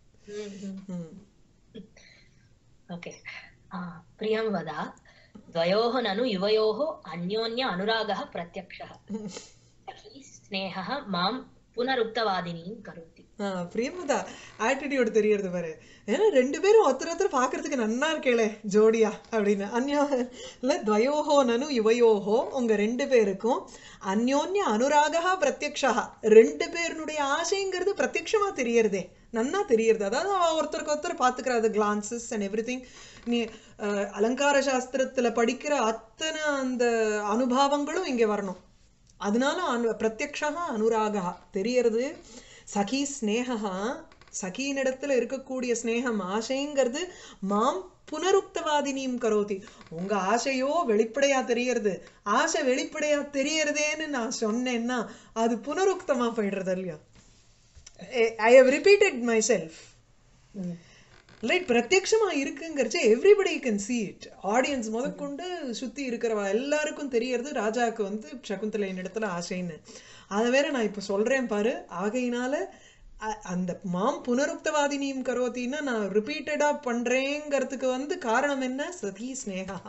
okay प्रियं वद द्वयोः ननु युवयोः अन्योन्य अनुरागः प्रत्यक्षः सखी स्नेहः मां पुनरुक्तवादिनीं करोति பிரியமதா ஆட்டிடியூட் தெரியறது பாரு ஏன்னா ரெண்டு பேரும் ஒருத்தர் ஒருத்தர் பாக்குறதுக்கு நன்னா இருக்கேளே ஜோடியா அப்படின்னு அந்யோ இல்ல துவயோஹோ நனு யுவயோஹோ உங்க ரெண்டு பேருக்கும் அந்யோன்ய அனுராகா பிரத்யக்ஷா ரெண்டு பேருனுடைய ஆசைங்கிறது பிரத்யக்ஷமா தெரியறதே நன்னா தெரியறது அதாவது அவ ஒருத்தருக்கு ஒருத்தர் பாத்துக்கிறது கிளான்சஸ் அண்ட் எவ்ரி நீ அஹ், அலங்கார சாஸ்திரத்துல படிக்கிற அத்தனை அந்த அனுபவங்களும் இங்க வரணும் அதனால அனு பிரத்யக்ஷா அனுராகா தெரியறது சகி ஸ்னேகா சகியினிடத்துல இருக்கக்கூடிய ஸ்னேகம் ஆசைங்கிறது மாம் புனருக்தவாதினியும் கரோதி உங்க ஆசையோ வெளிப்படையா தெரியறது ஆசை வெளிப்படையா தெரியறதேன்னு நான் சொன்னேன்னா அது புனருக்தமா போயிடுறது இல்லையா I have repeated myself லைட் பிரத்யக்ஷமா இருக்குங்கிறச்சே everybody can see it audience முதற்கொண்டு சுத்தி இருக்கிறவா எல்லாருக்கும் தெரியறது ராஜாவுக்கு வந்து சகுந்தலையின் இடத்துல ஆசைன்னு அதை வேற நான் இப்ப சொல்றேன் பாரு ஆகையினால அ- அந்த மாம் புனருக்தவாதினியும் கரோத்தின்னா நான் ரிப்பீட்டடா பண்றேங்கிறதுக்கு வந்து காரணம் என்ன சதி ஸ்னேகா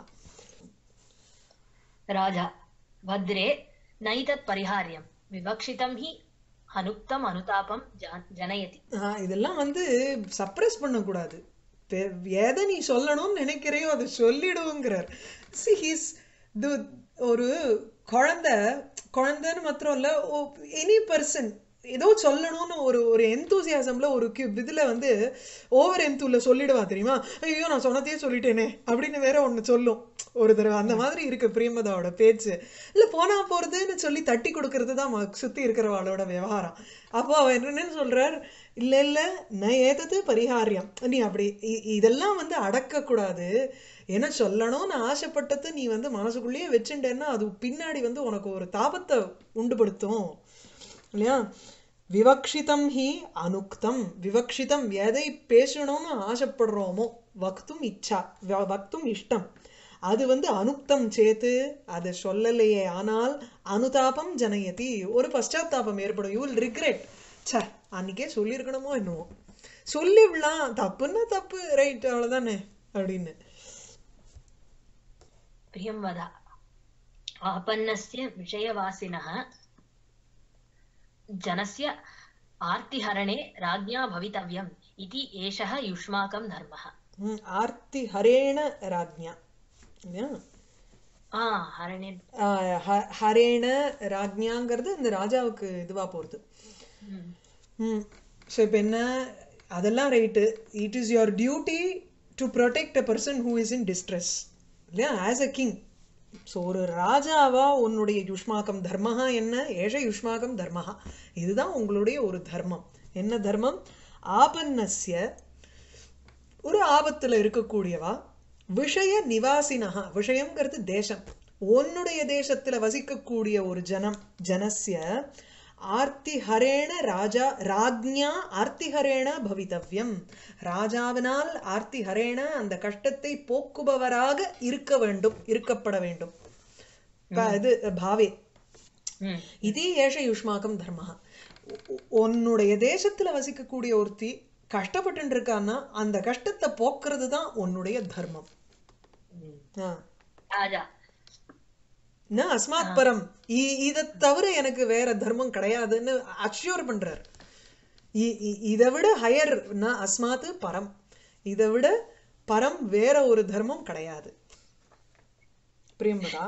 राजा भद्रे नैतत् परिहार्यं विवक्षितं हि अनुक्तम् अनुतापं जा- जनयति ஆஹ் இதெல்லாம் வந்து சப்ரஸ் பண்ணக்கூடாது பெ- எதை நீ சொல்லணும்னு நினைக்கிறையோ அதை சொல்லிடுவோங்கிறார் சி ஹீஸ் ஒரு குழந்தை குழந்தைன்னு மாத்திரம் இல்ல எனி பர்சன் ஏதோ சொல்லணும்னு ஒரு ஒரு எந்தூசியாசம்ல ஒரு கு- இதுல வந்து ஓவர் எந்தூல சொல்லிடுவா தெரியுமா ஐயோ நான் சொன்னதையே சொல்லிட்டேனே அப்படின்னு வேற ஒண்ணு சொல்லும் ஒரு தடவை அந்த மாதிரி இருக்கு பிரியமதாவோட பேச்சு இல்ல போனா போறதுன்னு சொல்லி தட்டி கொடுக்கறது தான் ம- சுத்தி இருக்கிறவாளோட விவகாரம் அப்போ அவர் என்னன்னு சொல்றார் இல்ல இல்ல நான் ஏதது பரிகாரியம் நீ அப்படி இ- இதெல்லாம் வந்து அடக்க கூடாது என்ன சொல்லணும்னு ஆசைப்பட்டது நீ வந்து மனசுக்குள்ளேயே வச்சுட்டேன்னா அது பின்னாடி வந்து உனக்கு ஒரு தாபத்தை உண்டுபடுத்தும் இல்லையா விவக்ஷிதம் ஹி அனுக்தம் விவக்ஷிதம் எதை பேசணும்னு ஆசைப்படுறோமோ வக்தும் இச்சா வ- வக்தும் இஷ்டம் அது வந்து அனுக்தம் சேத்து அதை சொல்லலையே ஆனால் அனுதாபம் ஜனயதி ஒரு பశ్చాத்தாபம் ஏற்படும் யூ வில் ரிக்ரெட் ச்சே அன்னைக்கே சொல்லியிருக்கணுமோ என்னவோ சொல்லிவிடலாம் தப்புன்னா தப்பு ரைட் அவ்வளவுதானே அப்படின்னு प्रियं वद आपन्नस्य विषयवासिनः जनस्य आर्तिहरणे राज्ञा भवितव्यम् इति एषः युष्माकं धर्मः ம், ஆர்த்தி ஹரேண ராஜ்ஞா இல்லையா ஆ ஹரணே ஆஹ் ஹ- ஹரேண ராஜ்ஞாங்கிறது இந்த ராஜாவுக்கு இதுவா போறது ம். ம் ஸோ இப்போ என்ன அதெல்லாம் right it is your duty to protect a person who is in distress இல்லையா ஆஸ் அ கிங் ஸோ ஒரு ராஜாவா உன்னுடைய யுஷ்மாக்கம் தர்மஹா என்ன ஏஷ யுஷ்மாக்கம் தர்மஹா இதுதான் உங்களுடைய ஒரு தர்மம் என்ன தர்மம் ஆபன்னஸ்ய ஒரு ஆபத்துல இருக்கக்கூடியவா விஷய நிவாசினஹா விஷயம்ங்கிறது தேசம் உன்னுடைய தேசத்துல வசிக்கக்கூடிய ஒரு ஜனம் ஜனஸ்ய ஆர்த்திஹரேண ராஜா ராஜ்ஞா ஆர்த்திஹரேண பவிதவ்யம் ராஜாவினால் ஆர்த்திஹரேண அந்த கஷ்டத்தை போக்குபவராக இருக்க வேண்டும் இருக்கப்பட வேண்டும் க- இது பாவே ம். இதே ஏஷ யுஷ்மாக்கம் தர்மஹ உ- உன்னுடைய தேசத்துல வசிக்கக்கூடிய ஒருத்தி கஷ்டப்பட்டு இருக்கான்னா அந்த கஷ்டத்தை போக்குறது தான் உன்னுடைய தர்மம் ம். ஆ. ராஜா ந அஸ்மாத் பரம் இ- இதை தவிர எனக்கு வேற தர்மம் கிடையாதுன்னு அஷ்யூர் பண்றார் இ- இ- இதை விட ஹையர் ந அஸ்மாத் பரம் இதை விட பரம் வேற ஒரு தர்மம் கிடையாது பிரியம்பதா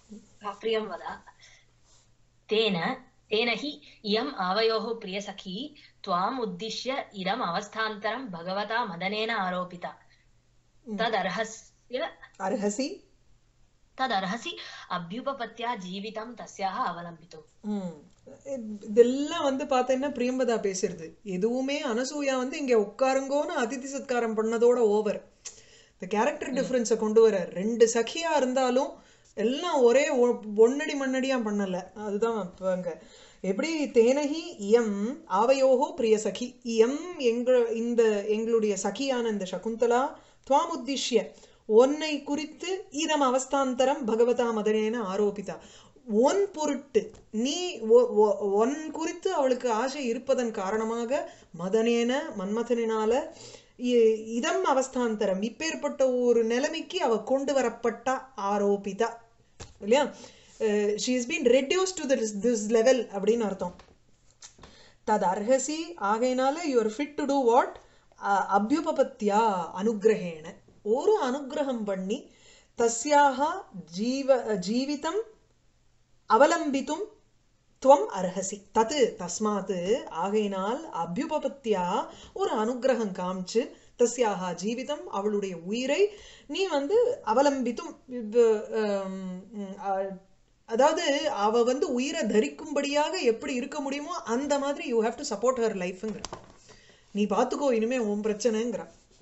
प्रियं वद तेन तेन हि इयम् आवयोः प्रियसखी त्वाम् उद्दिश्य इदम् अवस्थान्तरं भगवता मदनेन आरोपिता तदर्हस्य அர்ஹசி तदर्हसि अभ्युपपत्या जीवितं तस्याः अवलम्बितुम् ம். இதெல்லாம் வந்து பார்த்தேன்னா பிரியம்பதா பேசுறது எதுவுமே அனசூயா வந்து இங்க உட்காருங்கோன்னு அதிதி சத்காரம் பண்ணதோட ஓவர் இந்த கேரக்டர் டிஃபரன்ஸை கொண்டு வர ரெண்டு சഖിயா இருந்தாலும் எல்லாம் ஒரே ஒ- ஒன்னடி மண்ணடியா பண்ணல அதுதான் இப்ப அங்க எப்படி தேனகி இயம் ஆவையோகோ பிரிய சகி இயம் எங்க இந்த எங்களுடைய சகியான இந்த சகுந்தலா துவாம் உத்திஷ்ய உன்னை குறித்து இதம் அவஸ்தாந்தரம் பகவதா மதனேன ஆரோபிதா ஒன் பொருட்டு நீ ஒ- ஒ- ஒன் குறித்து அவளுக்கு ஆசை இருப்பதன் காரணமாக மதனேன மன்மதனினால இ- இதம் அவஸ்தாந்தரம் இப்பேற்பட்ட ஒரு நிலைமைக்கு அவ கொண்டு வரப்பட்ட ஆரோபிதா இல்லையா she is been reduced to this level அப்படின்னு அர்த்தம் தத் அர்ஹசி ஆகையினால you are fit to do what அபியுபபத்தியா அனுகிரகேண ஒரு அனுகிரகம் பண்ணி தஸ்யாக ஜீவ ஜீவிதம் அவலம்பித்தும் துவம் அர்ஹசி தத்து தஸ்மாத் ஆகையினால் அபியுபபத்தியா ஒரு அனுகிரகம் காமிச்சு தஸ்யாக ஜீவிதம் அவளுடைய உயிரை நீ வந்து அவலம்பித்தும் இவ்- ஆம், ம், அ- அதாவது அவ வந்து உயிரை தரிக்கும்படியாக எப்படி இருக்க முடியுமோ அந்த மாதிரி you have to support her லைஃப்ங்கிற நீ பார்த்துக்கோ இனிமே உன் பிரச்சனைங்கிற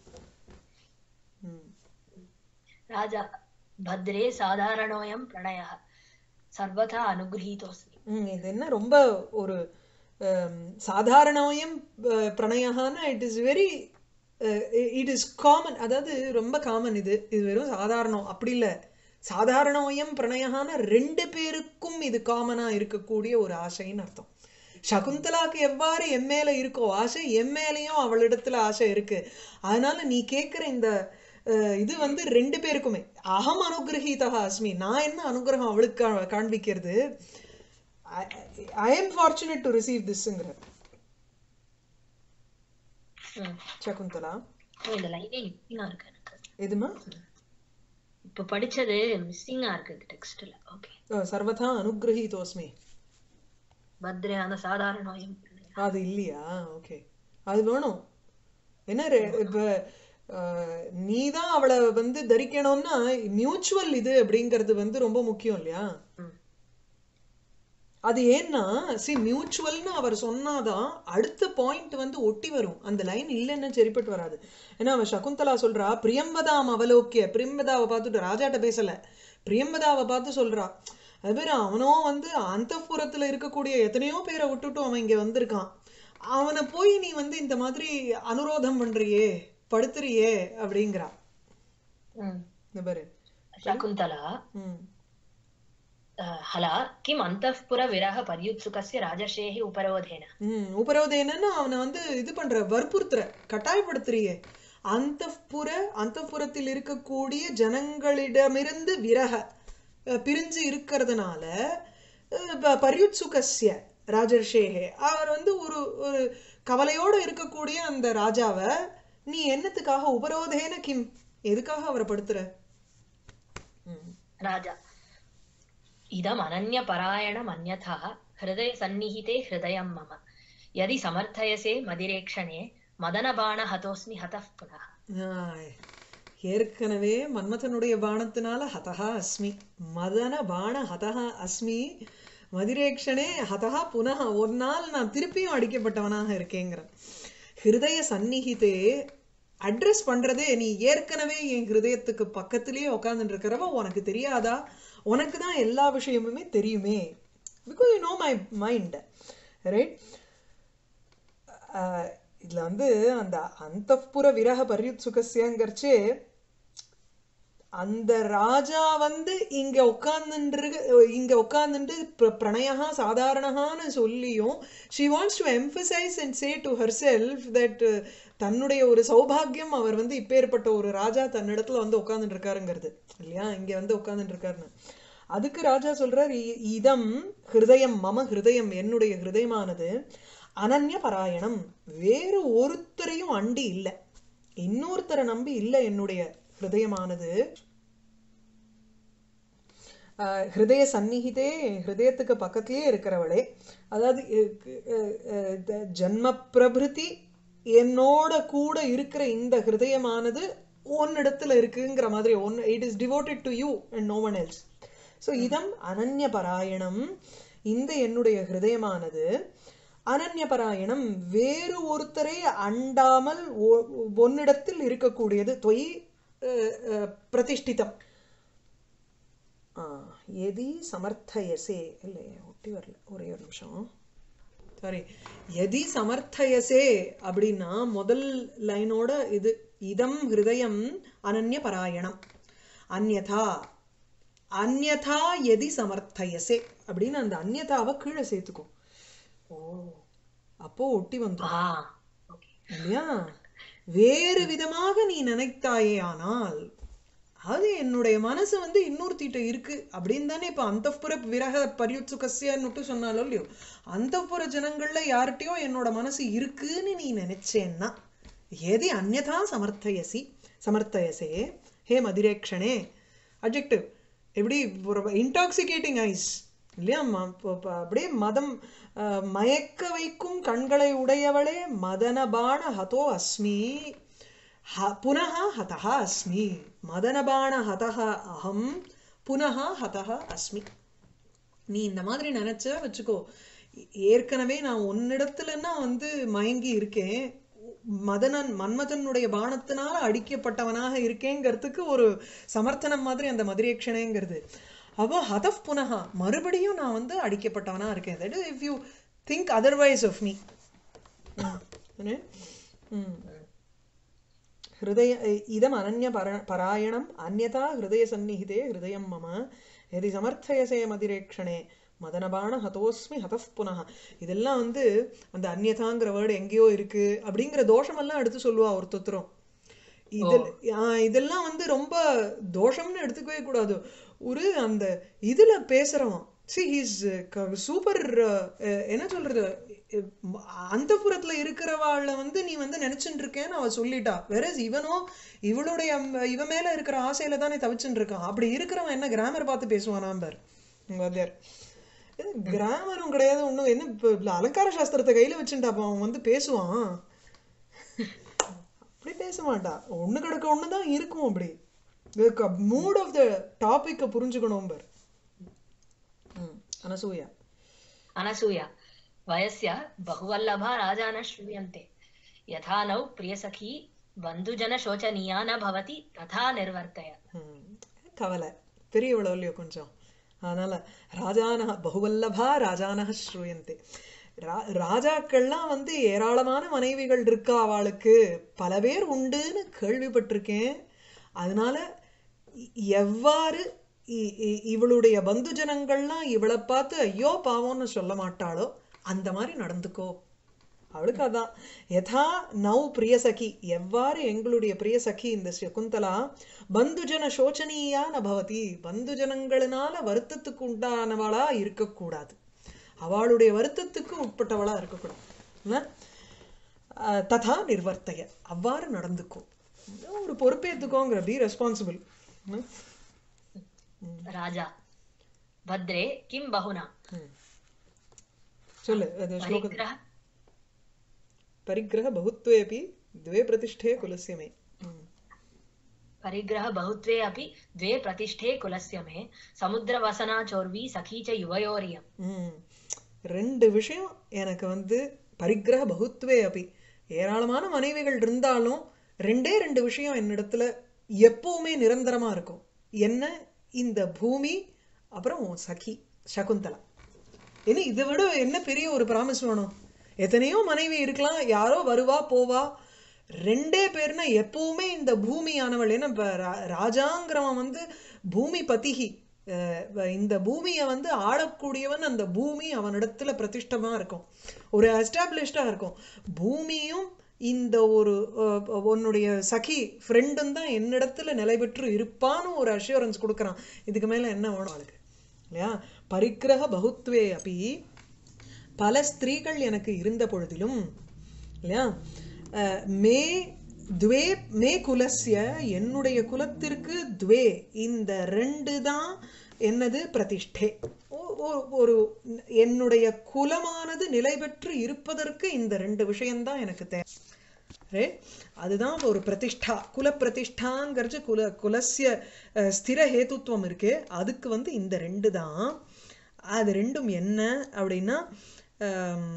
ம் राजा भद्रे साधारणोऽयं प्रणयः सर्वथा अनुगृहीतोऽस्मि ம், இது என்ன ரொம்ப ஒரு ஆம், சாதாரணோயம் அஹ், பிரணயகான it is very it is common அதாவது ரொம்ப காமன் இது இது வெறும் சாதாரணம் அப்படி இல்லை சாதாரணோயம் பிரணயகான ரெண்டு பேருக்கும் இது காமனா இருக்கக்கூடிய ஒரு ஆசைன்னு அர்த்தம் சகுந்தலாக்கு எவ்வாறு என் மேல இருக்கோ ஆசை என் மேலேயும் அவளிடத்துல ஆசை இருக்கு அதனால நீ கேட்குற இந்த அஹ், இது வந்து ரெண்டு பேருக்குமே அகம் அனுகிரகீதா அஸ்மி நான் என்ன அனுகிரகம் அவளுக்கு கா- காண்பிக்கிறது I am fortunate to receive திஸ்ங்கிற ம். சகுந்தலா ஓ, இந்த லைனே மிஸ்ஸிங்கா இருக்கு எனக்கு எதுமா இப்ப படிச்சது மிஸ்ஸிங்கா இருக்கு இந்த டெக்ஸ்ட்ல ஓகே அஹ், சர்வதா அனுகிரகீதோஸ்மி பத்ரே அந்த சாதாரணோயம் பிரணயः. அது இல்லையா ஓகே அது வேணும் என்ன ரெ- இப்ப அஹ், நீதான் அவளை வந்து தரிக்கணும்னா மியூச்சுவல் இது அப்படிங்கிறது வந்து ரொம்ப முக்கியம் இல்லையா ம். அது ஏன்னா சி மியூச்சுவல்னு அவர் சொன்னாதான் அடுத்த பாயிண்ட் வந்து ஒட்டி வரும் அந்த லைன் இல்லைன்னு சரிப்பட்டு வராது ஏன்னா அவன் சகுந்தலா சொல்றா பிரியம்பதாம் அவலோக்கிய பிரியம்பதாவை பார்த்துட்டு ராஜாட்ட பேசல பிரியம்பதாவை பார்த்து சொல்றா அது பேர் அவனோ வந்து அந்தப்புறத்துல இருக்கக்கூடிய எத்தனையோ பேரை விட்டுட்டு அவன் இங்க வந்திருக்கான் அவனை போய் நீ வந்து இந்த மாதிரி அனுரோதம் பண்றியே படுத்துறியே அப்படிங்கிறா ம். இந்த பாரு சகுந்தலா ம் அஹ், ஹலா கிம் அந்தఃபுர விரக பரியுத்சுகஸ்ய ராஜர்ஷேஹி உபரோதேன ம் உபரோதம் என்னன்னா அவனை வந்து இது பண்ற வற்புறுத்துற கட்டாயப்படுத்துறியே அந்தப்புற அந்தப்புறத்தில் இருக்கக்கூடிய ஜனங்களிடமிருந்து விரக அஹ், பிரிஞ்சு இருக்கிறதுனால அஹ், ப- பரியுத்சுகஸ்ய ராஜர்ஷேகே அவர் வந்து ஒரு ஒரு கவலையோட இருக்கக்கூடிய அந்த ராஜாவை நீ என்னத்துக்காக உபரோதேன கிம் எதுக்காக அவரை படுத்துற ம் ராஜா இதம் அனன்யபராயணம் அந்யதா ஹிருதய சந்நிஹிதே ஹிருதயம் மம யதி சமர்த்தயசே மதிரேக்ஷணே மதனபாண ஹதோஸ்மி ஹதः புனः ஆய். ஏற்கனவே மன்மதனுடைய பாணத்தினால ஹதஹா அஸ்மி மதன பாண ஹதஹா அஸ்மி மதிரேக்ஷனே ஹதஹா புனः ஒரு நாள் நான் திருப்பியும் அடிக்கப்பட்டவனாக இருக்கேங்கிறேன் ஹிருதய சந்நிகிதே அட்ரஸ் பண்றதே நீ ஏற்கனவே என் ஹிருதயத்துக்கு பக்கத்திலேயே உட்காந்துட்டு இருக்கிறவ உனக்கு தெரியாதா உனக்கு தான் எல்லா விஷயமுமே தெரியுமே because you know my mind right ஆஹ் இதுல வந்து அந்த அந்தப்புற விரக பரியுத்சுகசியங்கிறச்சே அந்த ராஜா வந்து இங்க உட்கார்ந்துட்டு இங்க உட்கார்ந்துட்டு பிரணயா சாதாரணகான்னு சொல்லியும் she wants to emphasize and say to herself that தன்னுடைய ஒரு சௌபாகியம் அவர் வந்து இப்பேற்பட்ட ஒரு ராஜா தன்னிடத்துல வந்து உட்கார்ந்துட்டு இருக்காருங்கிறது இல்லையா இங்க வந்து உட்கார்ந்துட்டு இருக்காருன்னு அதுக்கு ராஜா சொல்றார் "இ- இதம் ஹிருதயம் மம ஹிருதயம் என்னுடைய ஹிருதயமானது அனன்ய பராயணம் வேறு ஒருத்தரையும் அண்டி இல்லை இன்னொருத்தரை நம்பி இல்லை என்னுடைய ஹிருதயமானது அஹ், ஹிருதய சந்நிகிதே ஹிருதயத்துக்கு பக்கத்திலேயே இருக்கிறவளே அதாவது அஹ், அஹ், அஹ், த- ஜன்ம பிரபிருதி என்னோட கூட இருக்கிற இந்த ஹிருதயமானது உன்னிடத்துல இருக்குங்கிற மாதிரி one it is devoted to you and no one else so இதம் அனன்ய பராயணம் இந்த என்னுடைய ஹிருதயமானது அனன்ய பராயணம் வேறு ஒருத்தரை அண்டாமல் ஒ- ஒன்னிடத்தில் இருக்கக்கூடியது தொய் அஹ், அஹ், பிரதிஷ்டிதம் ஆ, எதி சமர்த்தயசே இல்லையே ஒட்டி வரல ஒரே ஒரு நிமிஷம் சாரி எதி சமர்த்தயசே அப்படின்னா முதல் லைனோட இது இதம் ஹிருதயம் அனன்ய பராயணம் அந்யதா அந்யதா எதி சமர்த்தயசே அப்படின்னு அந்த அந்யதாவை கீழே சேர்த்துக்கும் ஓ அப்போ ஒட்டி வந்துரும் ஆ ஓகே இல்லையா வேறு விதமாக நீ நினைத்தாயே ஆனால் அது என்னுடைய மனசு வந்து இன்னொருத்திட்ட இருக்கு அப்படின்னு தானே இப்ப அந்தப்புற விரக பரியுத்சுகசியன்னுட்டு சொன்னாலும் இல்லையோ அந்தப்புற ஜனங்கள்ல யார்கிட்டயோ என்னோட மனசு இருக்குன்னு நீ நினைச்சேன்னா எதி அந்யதா சமர்த்தயசி சமர்த்தயசே ஹே மதிரேக்ஷனே அப்ஜெக்டிவ் எப்படி ஒரு இன்டாக்சிகேட்டிங் ஐஸ் இல்லையா ம- ப- ப- அப்படியே மதம் அஹ், மயக்க வைக்கும் கண்களை உடையவளே மதனபாண ஹதோ அஸ்மி ஹ புனः ஹதः அஸ்மி மதனபாண ஹதः அகம் புனः ஹதः அஸ்மி நீ இந்த மாதிரி நினைச்ச வச்சுக்கோ ஏற்கனவே நான் உன்னிடத்துலன்னா வந்து மயங்கி இருக்கேன் மதனன் மன்மதனுடைய பானத்தினால அடிக்கப்பட்டவனாக இருக்கேங்கிறதுக்கு ஒரு சமர்த்தனம் மாதிரி அந்த மதுரேக்ஷனேங்கிறது அவ ஹதஃப் புனகா மறுபடியும் நான் வந்து அடிக்கப்பட்டவனா இருக்கேன் that if you think otherwise of me हृदय इदम् अनन्य परायणम् अन्यथा हृदयसन्निहिते हृदयं मम यदि சமர்த்தயசே மதிரேக்ஷணே மதனபான ஹதோஸ்மி ஹதஃப் புனः இதெல்லாம் வந்து அந்த அந்யதாங்கிற வேர்டு எங்கேயோ இருக்கு அப்படிங்கிற தோஷமெல்லாம் எடுத்து சொல்லுவா ஒருத்தரும் இதில் ஆ, இதெல்லாம் வந்து ரொம்ப தோஷம்னு எடுத்துக்கவே கூடாது ஒரு அந்த இதுல பேசுறவன் சி ஹீஸ் சூப்பர் என்ன சொல்றது அந்த புறத்துல இருக்கிறவாள வந்து நீ வந்து நினைச்சுட்டு இருக்கேன்னு அவ சொல்லிட்டா வேற இவனோ இவளுடைய அம்- இவ மேல இருக்கிற ஆசையில தானே தவிச்சுட்டு இருக்கான் அப்படி இருக்கிறவன் என்ன கிராமர் பார்த்து பேசுவானா பார் உங்க வாத்தியார் கிராமரும் கிடையாது ஒண்ணும் என்ன இப்ப அலங்கார சாஸ்திரத்தை கையில வச்சுட்டா அவன் வந்து பேசுவான் அப்படி பேச மாட்டா ஒண்ணு கிடக்க ஒண்ணுதான் இருக்கும் அப்படி மூட் ஆஃப் த டாபிக்கை புரிஞ்சுக்கணும் பார் ம், அனசூயா अनसूया वयस्य बहुवल्लभा राजा न श्रूयन्ते यथा नौ प्रियसखी बन्धुजनशोचनीया न भवति तथा निर्वर्तय ம், கவலை பெரியவளோ இல்லையோ கொஞ்சம் அதனால ராஜானக பகுவல்லபா ராஜானக ஸ்ரூயந்தே ரா ராஜாக்கள்லாம் வந்து ஏராளமான மனைவிகள் இருக்கா அவளுக்கு பல பேர் உண்டுன்னு கேள்விப்பட்டிருக்கேன் அதனால இ- எவ்வாறு இ- இ- இவளுடைய பந்துஜனங்கள்லாம் இவளை பார்த்து ஐயோ பாவம்னு சொல்ல மாட்டாளோ அந்த மாதிரி நடந்துக்கோ அவளுக்கு அதான் யதா நௌ பிரியசகி எவ்வாறு எங்களுடைய பிரியசகி இந்த சகுந்தலா பந்துஜன சோச்சனீயா நபவதி பந்துஜனங்களினால வருத்தத்துக்கு உண்டானவளா இருக்கக்கூடாது அவளுடைய வருத்தத்துக்கு உட்பட்டவளா இருக்கக்கூடாது என்ன? அஹ், ததா நிர்வர்த்தைய அவ்வாறு நடந்துக்கும் ஒரு பொறுப்பேத்துக்கோங்கிற பி ரெஸ்பான்சிபிள் राजा भद्रे किं बहुना சொல்லு அது ஸ்லோகம் परिग्रह परिग्रह बहुत्वेऽपि द्वे प्रतिष्ठे कुलस्य मे ம். परिग्रह बहुत्वे अपि द्वे प्रतिष्ठे कुलस्य मे समुद्रवसना चोर्वी सखी च युवयोरियम् ம். ரெண்டு விஷயம் எனக்கு வந்து பரிக்கிரக பகுத்வே அப்படி ஏராளமான மனைவிகள் இருந்தாலும் ரெண்டே ரெண்டு விஷயம் என்னிடத்துல எப்பவுமே நிரந்தரமா இருக்கும் என்ன இந்த பூமி அப்புறம் உன் சகி சகுந்தலா என்ன இதை விட என்ன பெரிய ஒரு ப்ராமிஸ் வேணும் எத்தனையோ மனைவி இருக்கலாம் யாரோ வருவா போவா ரெண்டே பேர்னா எப்பவுமே இந்த பூமியானவள் ஏன்னா இப்ப ரா- ராஜாங்கிறவன் வந்து பூமி பதிகி அஹ் இந்த பூமியை வந்து ஆளக்கூடியவன் அந்த பூமி அவனிடத்துல பிரதிஷ்டமா இருக்கும் ஒரு எஸ்டாப்ளிஷ்டா இருக்கும் பூமியும் இந்த ஒரு அஹ், உன்னுடைய சகி ஃப்ரெண்டும் தான் என்னிடத்துல நிலை பெற்று இருப்பான்னு ஒரு அஷூரன்ஸ் கொடுக்குறான் இதுக்கு மேல என்ன வேணும் அவளுக்கு இல்லையா பரிக்கிரக பகுத்வே அப்படி பல ஸ்திரீகள் எனக்கு இருந்த பொழுதிலும் இல்லையா அஹ், மே துவே மே குலஸ்ய என்னுடைய குலத்திற்கு துவே இந்த ரெண்டு தான் என்னது பிரதிஷ்டை ஒ- ஒ- ஒரு என்னுடைய குலமானது நிலை பெற்று இருப்பதற்கு இந்த ரெண்டு விஷயம்தான் எனக்கு தேவை ரைட் அதுதான் ஒரு பிரதிஷ்டா குல பிரதிஷ்டாங்கிறது குல குலசிய அஹ், ஸ்திர ஹேதுத்துவம் இருக்கு அதுக்கு வந்து இந்த ரெண்டு தான் அது ரெண்டும் என்ன அப்படின்னா ஆம்,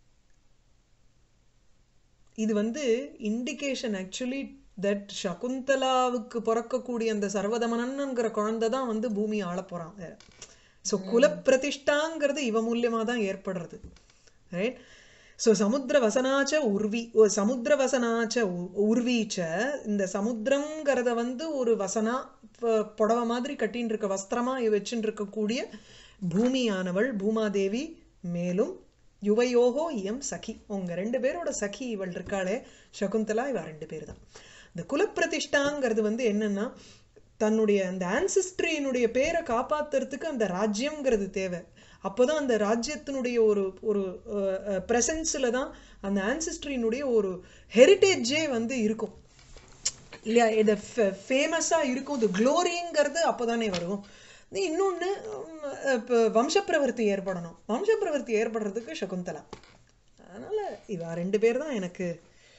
இது வந்து இண்டிகேஷன் ஆக்சுவலி தட் சகுந்தலாவுக்கு பிறக்கக்கூடிய அந்த சர்வதமனன்ங்கிற குழந்தை தான் வந்து பூமி ஆளப் போறான் ஸோ குல பிரதிஷ்டாங்கிறது இவ மூலியமா தான் ஏற்படுறது ரைட் ஸோ சமுத்திர வசனாச்ச உர்வி ஓ, சமுத்திர வசனாச்ச உ- உர்வீச்ச இந்த சமுத்திரங்கிறத வந்து ஒரு வசனா ப- புடவை மாதிரி கட்டின்னு இருக்க வஸ்திரமா வச்சுட்டு இருக்கக்கூடிய பூமியானவள் பூமாதேவி மேலும் யுவையோகோ இயம் சகி உங்க ரெண்டு பேரோட சகி இவள் இருக்காளே சகுந்தலா இவ ரெண்டு பேர் தான் இந்த குலப்பிரதிஷ்டாங்கிறது வந்து என்னன்னா தன்னுடைய அந்த ஆன்சிஸ்ட்ரியினுடைய பேரை காப்பாத்துறதுக்கு அந்த ராஜ்யம்ங்கிறது தேவை அப்போதான் அந்த ராஜ்யத்தினுடைய ஒரு ஒரு ப்ரெசன்ஸில் தான் அந்த ஆன்சிஸ்ட்ரியினுடைய ஒரு ஹெரிட்டேஜே வந்து இருக்கும் இல்லையா இது ஃபேமஸாக இருக்கும் இது க்ளோரிங்கிறது அப்போதானே வரும் இன்னொன்று இப்போ வம்சப்பிரவர்த்தி ஏற்படணும் வம்சப்பிரவர்த்தி ஏற்படுறதுக்கு சகுந்தலா அதனால இவ ரெண்டு பேர் தான் எனக்கு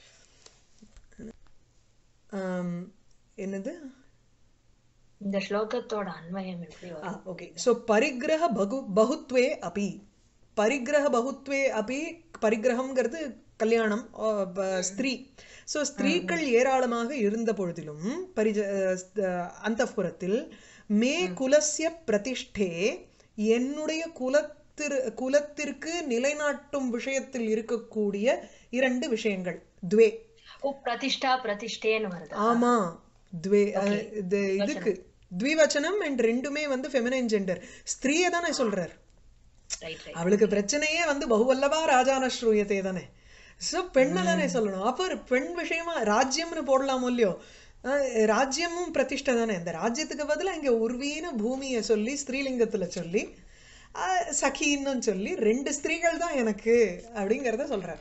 ஆம், என்னது இந்த ஸ்லோகத்தோட அன்வயம் எப்படி வரும் ஓகே ஸோ பரிகிரக பகு பகுத்வே அபி பரிகிரக பகுத்வே அபி பரிகிரகம்ங்கிறது கல்யாணம் ஆ, ப- ஸ்திரீ ஸோ ஸ்திரீக்கள் ஏராளமாக இருந்த பொழுதிலும் பரிஜ அந்தப்புறத்தில் மே குலஸ்ய பிரதிஷ்டே என்னுடைய குலத்திரு குலத்திற்கு நிலைநாட்டும் விஷயத்தில் இருக்கக்கூடிய இரண்டு விஷயங்கள் துவே ஓ பிரதிஷ்டா பிரதிஷ்டேன்னு வருது ஆமா துவே அஹ், இது இதுக்கு த்விவச்சனம் அண்ட் ரெண்டுமே வந்து ஃபெமினைன் ஜெண்டர் ஸ்திரீயை தானே சொல்றார் ரைட் ரைட் அவளுக்கு பிரச்சனையே வந்து பகுவல்லவா ராஜான ஸ்ரூயத்தை தானே ஸோ பெண்ணை தானே சொல்லணும் அப்போ ஒரு பெண் விஷயமா ராஜ்யம்னு போடலாமோ இல்லையோ அஹ், ராஜ்யமும் பிரதிஷ்டை தானே இந்த ராஜ்யத்துக்கு பதிலா இங்க உர்வீன பூமியை சொல்லி ஸ்திரீலிங்கத்துல சொல்லி அஹ், சகின்னு சொல்லி ரெண்டு ஸ்திரீகள் தான் எனக்கு அப்படிங்கிறத சொல்றார்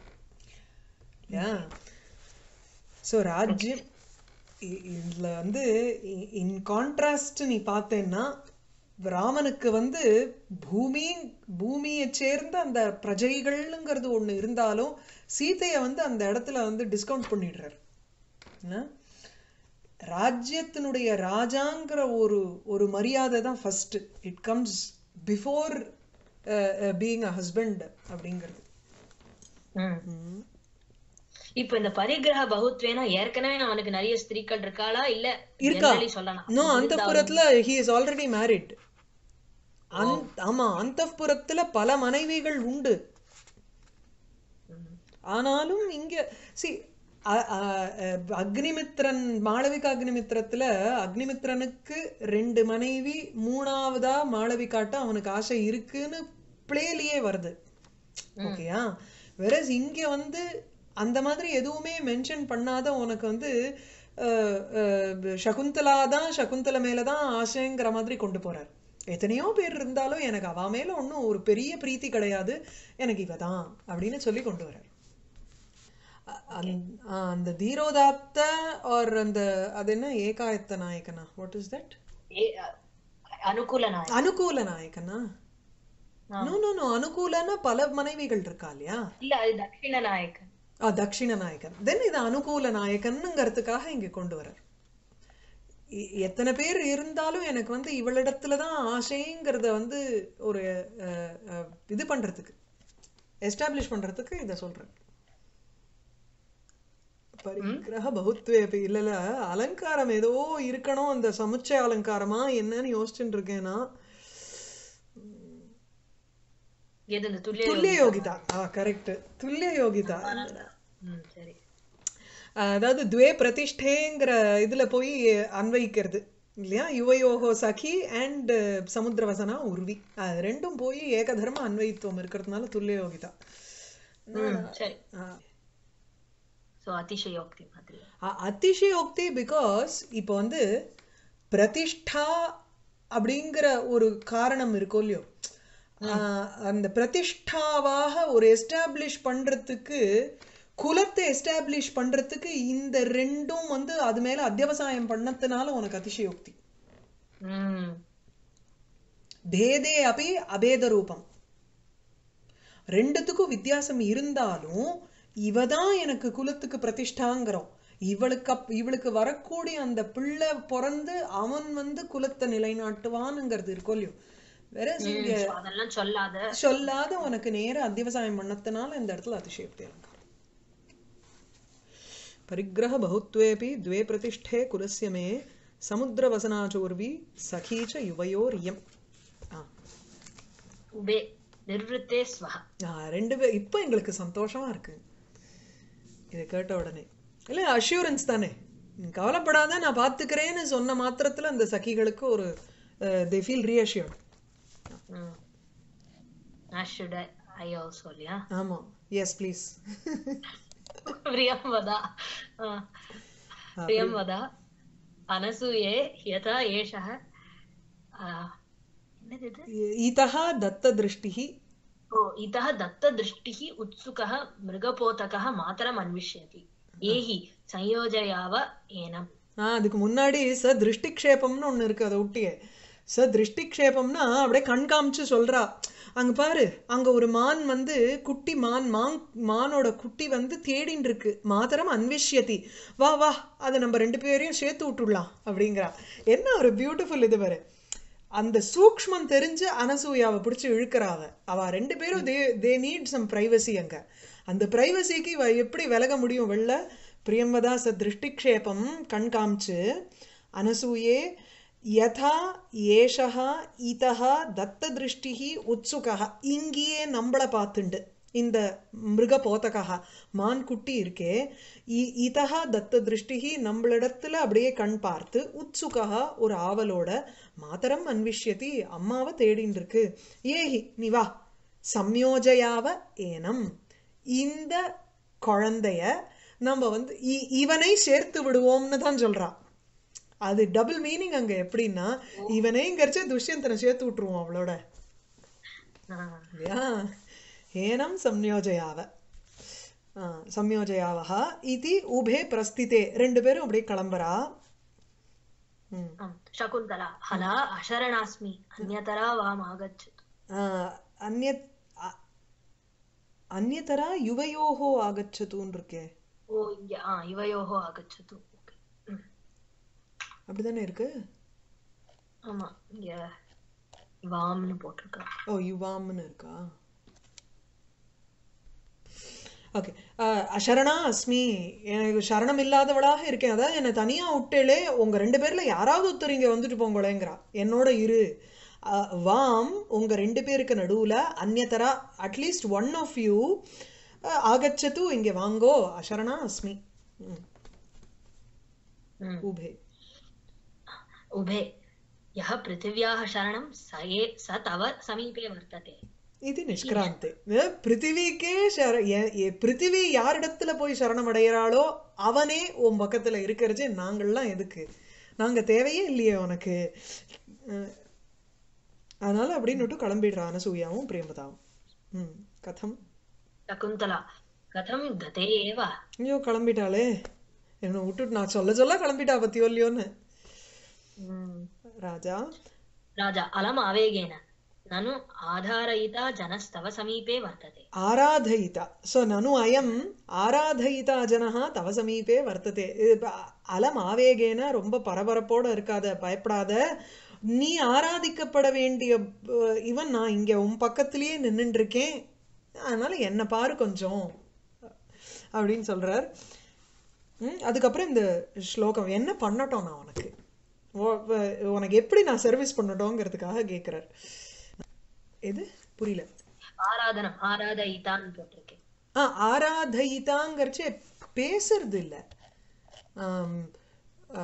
ஏன் ஸோ ராஜ்யம் இ- இதுல வந்து இன் கான்ட்ராஸ்ட் நீ பார்த்தேன்னா ராமனுக்கு வந்து பூமி பூமியை சேர்ந்த அந்த பிரஜைகள்ங்கிறது ஒண்ணு இருந்தாலும் சீதையை வந்து அந்த இடத்துல வந்து டிஸ்கவுண்ட் பண்ணிடுறார் என்ன? ராஜ்யத்தினுடைய ராஜாங்கிற ஒரு ஒரு மரியாதை தான் first it comes before being a husband அப்படிங்கிறது ம் ம். இப்போ இந்த பரிகிரக பகுத்வேனா ஏற்கனவே அவனுக்கு நிறைய ஸ்திரீகள் இருக்காளா இல்ல இருக்கா generally சொல்லலாம் நோ அந்தப்புறத்துல ஹி இஸ் ஆல்ரெடி மேரிட் ஆமா அந்தப்புறத்துல பல மனைவிகள் உண்டு ம். ஆனாலும் இங்க சி அக்னிமித்ரன் மாளவிகா அக்னிமித்திரத்துல அக்னிமித்ரனுக்கு ரெண்டு மனைவி மூணாவதா மாளவிகாட்ட அவனுக்கு ஆசை இருக்குன்னு பிளேலியே வருது ஓகேயா வெரஸ் இங்க வந்து அந்த மாதிரி எதுவுமே மென்ஷன் பண்ணாத உனக்கு வந்து அஹ், அஹ், சகுந்தலா தான் சகுந்தலை மேல தான் ஆசைங்கிற மாதிரி கொண்டு போறார் எத்தனையோ பேர் இருந்தாலும் எனக்கு அவ மேல ஒன்றும் ஒரு பெரிய பிரீத்தி கிடையாது எனக்கு இவ தான் அப்படின்னு சொல்லி கொண்டு வர்றார் அ- அந்த- ஆ, அந்த தீரோதாத்த ஆர் அந்த அது என்ன ஏகாயத்த நாயக்கனா வாட் இஸ் தட் ஏ- அனுகூல நாய் அனுகூல நாயக்கனா ஆ. நோ நோ நோ அனுகூலன்னா பல மனைவிகள் இருக்கா இல்லையா இல்ல அது தட்சிண நாயக்கன் ஆ தக்ஷிண நாயக்கன் தென் இது அனுகூல நாயக்கன்னுங்கிறதுக்காக இங்க கொண்டு வர்றார் எ- எத்தனை பேர் இருந்தாலும் எனக்கு வந்து இவளிடத்துல தான் ஆசைங்கிறத வந்து ஒரு அஹ், அஹ், இது பண்றதுக்கு எஸ்டாப்ளிஷ் பண்றதுக்கு இதை சொல்றேன் பரிகிரக பகுத்வே அப்ப இல்ல இல்ல அலங்காரம் ஏதோ இருக்கணும் அந்த சமுச்சய அலங்காரமா என்னன்னு யோசிச்சுட்டு இருக்கேன்னா எது இந்த துல்லிய துல்லிய யோகிதா ஆ கரெக்ட் துல்லிய யோகிதா ம் சரி அதாவது துவே பிரதிஷ்டேங்கிற இதுல போய் அன்வைக்கிறது இல்லையா யுவயோகோ சகி அண்ட் சமுத்திரவசனா உருவி அது ரெண்டும் போய் ஏகதர்ம அன்வயித்துவம் இருக்கிறதுனால துல்லிய யோகிதா ம் சரி ஆ, சோ அதிசயோக்தி மாதிரி அ- அதிசயோக்தி பிகாஸ் இப்போ வந்து பிரதிஷ்டா அப்படிங்கிற ஒரு காரணம் இருக்கும் இல்லையோ ஆ, அந்த பிரதிஷ்டாவாக ஒரு எஸ்டாப்ளிஷ் பண்றதுக்கு குலத்தை எஸ்டாப்ளிஷ் பண்றதுக்கு இந்த ரெண்டும் வந்து அது மேல அத்தியவசாயம் பண்ணதுனால உனக்கு அதிசயோக்தி ம் பேதே அபி அபேத ரூபம் ரெண்டுத்துக்கும் வித்தியாசம் இருந்தாலும் இவ தான் எனக்கு குலத்துக்கு பிரதிஷ்டாங்கிறோம் இவளுக்கு அப் இவளுக்கு வரக்கூடிய அந்த பிள்ளை பிறந்து அவன் வந்து குலத்தை நிலைநாட்டுவானுங்கிறது இருக்கும் இல்லையோ வேற இங்க So, அதெல்லாம் சொல்லாத சொல்லாத உனக்கு நேர அத்தியவசாயம் பண்ணத்தினால இந்த இடத்துல அதிசயோக்தி அலங்காரம் परिग्रह बहुत्वेऽपि द्वे प्रतिष्ठे कुलस्य मे समुद्रवसनाचोर्वी सखी च युवयोरियम् ஆ உபே நிர்வத்தே ஸ்வஹ ஆ, ரெண்டு பேர் இப்போ எங்களுக்கு சந்தோஷமா இருக்கு இதை கேட்ட உடனே இல்லை அஷ்யூரன்ஸ் தானே நீ கவலைப்படாத நான் பார்த்துக்கிறேன்னு சொன்ன மாத்திரத்துல அந்த சகிகளுக்கு ஒரு தே ஃபீல் ரீஅஷ்யூர்ட் ம் நான் ஷுட் ஐ ஆல்சோ இல்லையா ஆமா எஸ் ப்ளீஸ் प्रियं वद आ, प्रियं वद अनसूये यथा एषः आ, என்னது இதா தத்த திருஷ்டிः ओ इतः दत्तदृष्टिः उत्सुकः मृगपोतकः मातरम् अन्विष्यति एहि संयोजयाव एनम् ஆ அதுக்கு முன்னாடி ச திருஷ்டிக்ஷேபம்னு ஒண்ணு இருக்கு அதை ஒட்டியே ச திருஷ்டிக்ஷேபம்னா அப்படியே கண் காமிச்சு சொல்றா அங்க பாரு அங்க ஒரு மான் வந்து குட்டி மான் மான் மானோட குட்டி வந்து தேடின்னு இருக்கு மாதரம் அன்விஷ்யதி வா வா அதை நம்ம ரெண்டு பேரையும் சேர்த்து விட்டுடலாம் அப்படிங்கிறா என்ன ஒரு பியூட்டிஃபுல் இது பாரு அந்த சூக்ஷ்மம் தெரிஞ்சு அனசூயாவை பிடிச்சி இழுக்கிறாவ அவ ரெண்டு பேரும் they they need some privacy அங்க அந்த பிரைவசிக்கு இவ எப்படி விலக முடியும் வெளில பிரியம்பதா ச திருஷ்டிக்ஷேபம் கண் காமிச்சு அனசூயே யதா ஏஷா இதா தத்த திருஷ்டிஹி உத்சுகா இங்கேயே நம்மளை பார்த்துண்டு இந்த மிருக போதகா மான் குட்டி இருக்கே இ- இதா தத்த திருஷ்டிஹி நம்மளிடத்துல அப்படியே கண் பார்த்து உத்சுகா ஒரு ஆவலோட மாதரம் அன்விஷ்யதி அம்மாவை தேடின்னு இருக்கு ஏஹி நீ வா சம்யோஜயாவ ஏனம் இந்த குழந்தைய நம்ம வந்து இ- இவனை சேர்த்து விடுவோம்னு தான் சொல்றா அது டபுள் மீனிங் அங்க எப்படின்னா இவனைங்கிறச்ச துஷ்யந்தனை சேர்த்து விட்டுருவோம் அவளோட ஆ, இல்லையா ஏனம் சம்யோஜயாவ ஆ, சம்யோஜயாவஹ இது உபே பிரஸ்திதே ரெண்டு பேரும் அப்படியே கிளம்புறா ம். आम्, शकुन्तला हला अशरणास्मि अन्यतरा वाम् आगच्छतु ஆ, அந்யத் அ- அந்யதரா யுவயோகோ ஆகச்சதுன்னு இருக்கே ओ इय- आ, इवयोः आगच्छतु Okay. ம். அப்படிதானே இருக்கு ஆமா இங்க வாம்னு போட்டிருக்கா ஓ யுவாம்னு இருக்கா ஓகே அசரணா அஸ்மி எனக்கு சரணம் இல்லாதவளாக இருக்கேன் அதாவது என்னை தனியா விட்டேளே உங்க ரெண்டு பேர்ல யாராவது ஒருத்தர் இங்க வந்துட்டு போங்களேங்கிறா என்னோட இரு அஹ், வாம் உங்க ரெண்டு பேருக்கு நடுவுல அந்நியதரா அட்லீஸ்ட் ஒன் ஆஃப் யூ ஆகச்சது இங்க வாங்கோ அசரணா அஸ்மி ம், ம். உபே उभे यः पृथिव्याः शरणं स ये स तव समीपे वर्तते இது நிஷ்கிராந்தி அஹ் பிருத்திவிக்கே சர எ- எ- பிருத்திவி யாரிடத்துல போய் சரணம் அடைகிறாளோ அவனே உன் பக்கத்துல இருக்கிறச்சு நாங்கள்லாம் எதுக்கு நாங்க தேவையே இல்லையே உனக்கு அஹ் அதனால அப்படின்னுட்டு கிளம்பிடுறா அனசூயாவும் பிரேமதாவும் ம் கதம் शकुन्तला कथं गते एव ஐயோ கிளம்பிட்டாளே என்ன விட்டுட்டு நான் சொல்ல சொல்ல கிளம்பிட்டா பத்தியோ இல்லையோன்னு ம். ராஜா राजा अलम् आवेगेन ननु आधारयिता जनस्तव समीपे वर्तते ஆராதயிதா ஸோ நனு அயம் ஆராதயிதா ஜனஹா தவ சமீபே வர்த்ததே இது இப்ப அலம் ஆவேகேன ரொம்ப பரபரப்போட இருக்காத பயப்படாத நீ ஆராதிக்கப்பட வேண்டிய அஹ், இவன் நான் இங்க உன் பக்கத்திலேயே நின்னுட்டு இருக்கேன் அதனால என்ன பாரு கொஞ்சம் அப்படின்னு சொல்றார் ம், அதுக்கப்புறம் இந்த ஸ்லோகம் என்ன பண்ணட்டும் நான் உனக்கு உ- உ- உனக்கு எப்படி நான் சர்வீஸ் பண்ணட்டோங்கிறதுக்காக கேட்குறார் எது புரியல ஆராதனம் ஆராதயிதான்னு போட்டிருக்கேன் ஆ ஆராதயிதாங்கிறச்சு பேசுறது இல்ல ஆம், ஆ,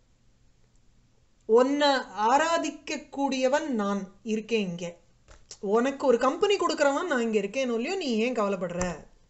உன்னை ஆராதிக்க கூடியவன் நான் இருக்கேன் இங்க உனக்கு ஒரு கம்பெனி கொடுக்கறவன் நான் இங்க இருக்கேன் இல்லையோ நீ ஏன் கவலைப்படுற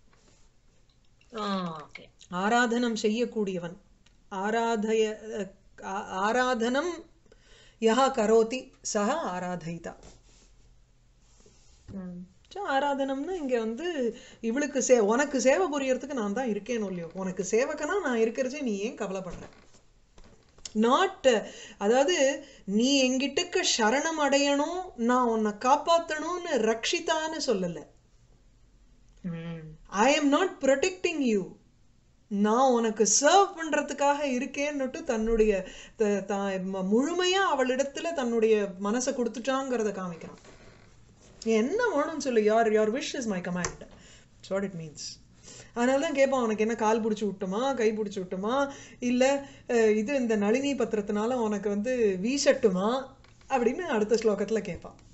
ஓகே ஆராதனம் செய்யக்கூடியவன் ஆராதய ஆ- ஆராதனம் யஹா கரோதி சஹ ஆராதயிதா So, ஆராதனம்னு இங்க வந்து இவளுக்கு சே உனக்கு சேவை புரியறதுக்கு நான் தான் இருக்கேனோ இல்லையோ உனக்கு சேவகனா நான் இருக்கிறச்சே நீ ஏன் கவலைப்படுற நாட் அதாவது நீ எங்கிட்டக்க சரணம் அடையணும் நான் உன்னை காப்பாத்தணும்னு ரக்ஷிதான்னு சொல்லல ம் I am not protecting you நான் உனக்கு சர்வ் பண்றதுக்காக இருக்கேன்னுட்டு தன்னுடைய த- த- ம- முழுமையா அவளிடத்துல தன்னுடைய மனசை கொடுத்துட்டாங்கிறத காமிக்கிறான் நீ என்ன வேணும்னு சொல்லு யார் யார் wish is my command what it means அதனால தான் கேட்பான் உனக்கு என்ன கால் பிடிச்சி விட்டுமா கை பிடிச்சி விட்டுமா இல்லை இது இந்த நளினி பத்திரத்தினால உனக்கு வந்து வீசட்டுமா அப்படின்னு அடுத்த ஸ்லோகத்துல கேட்பான்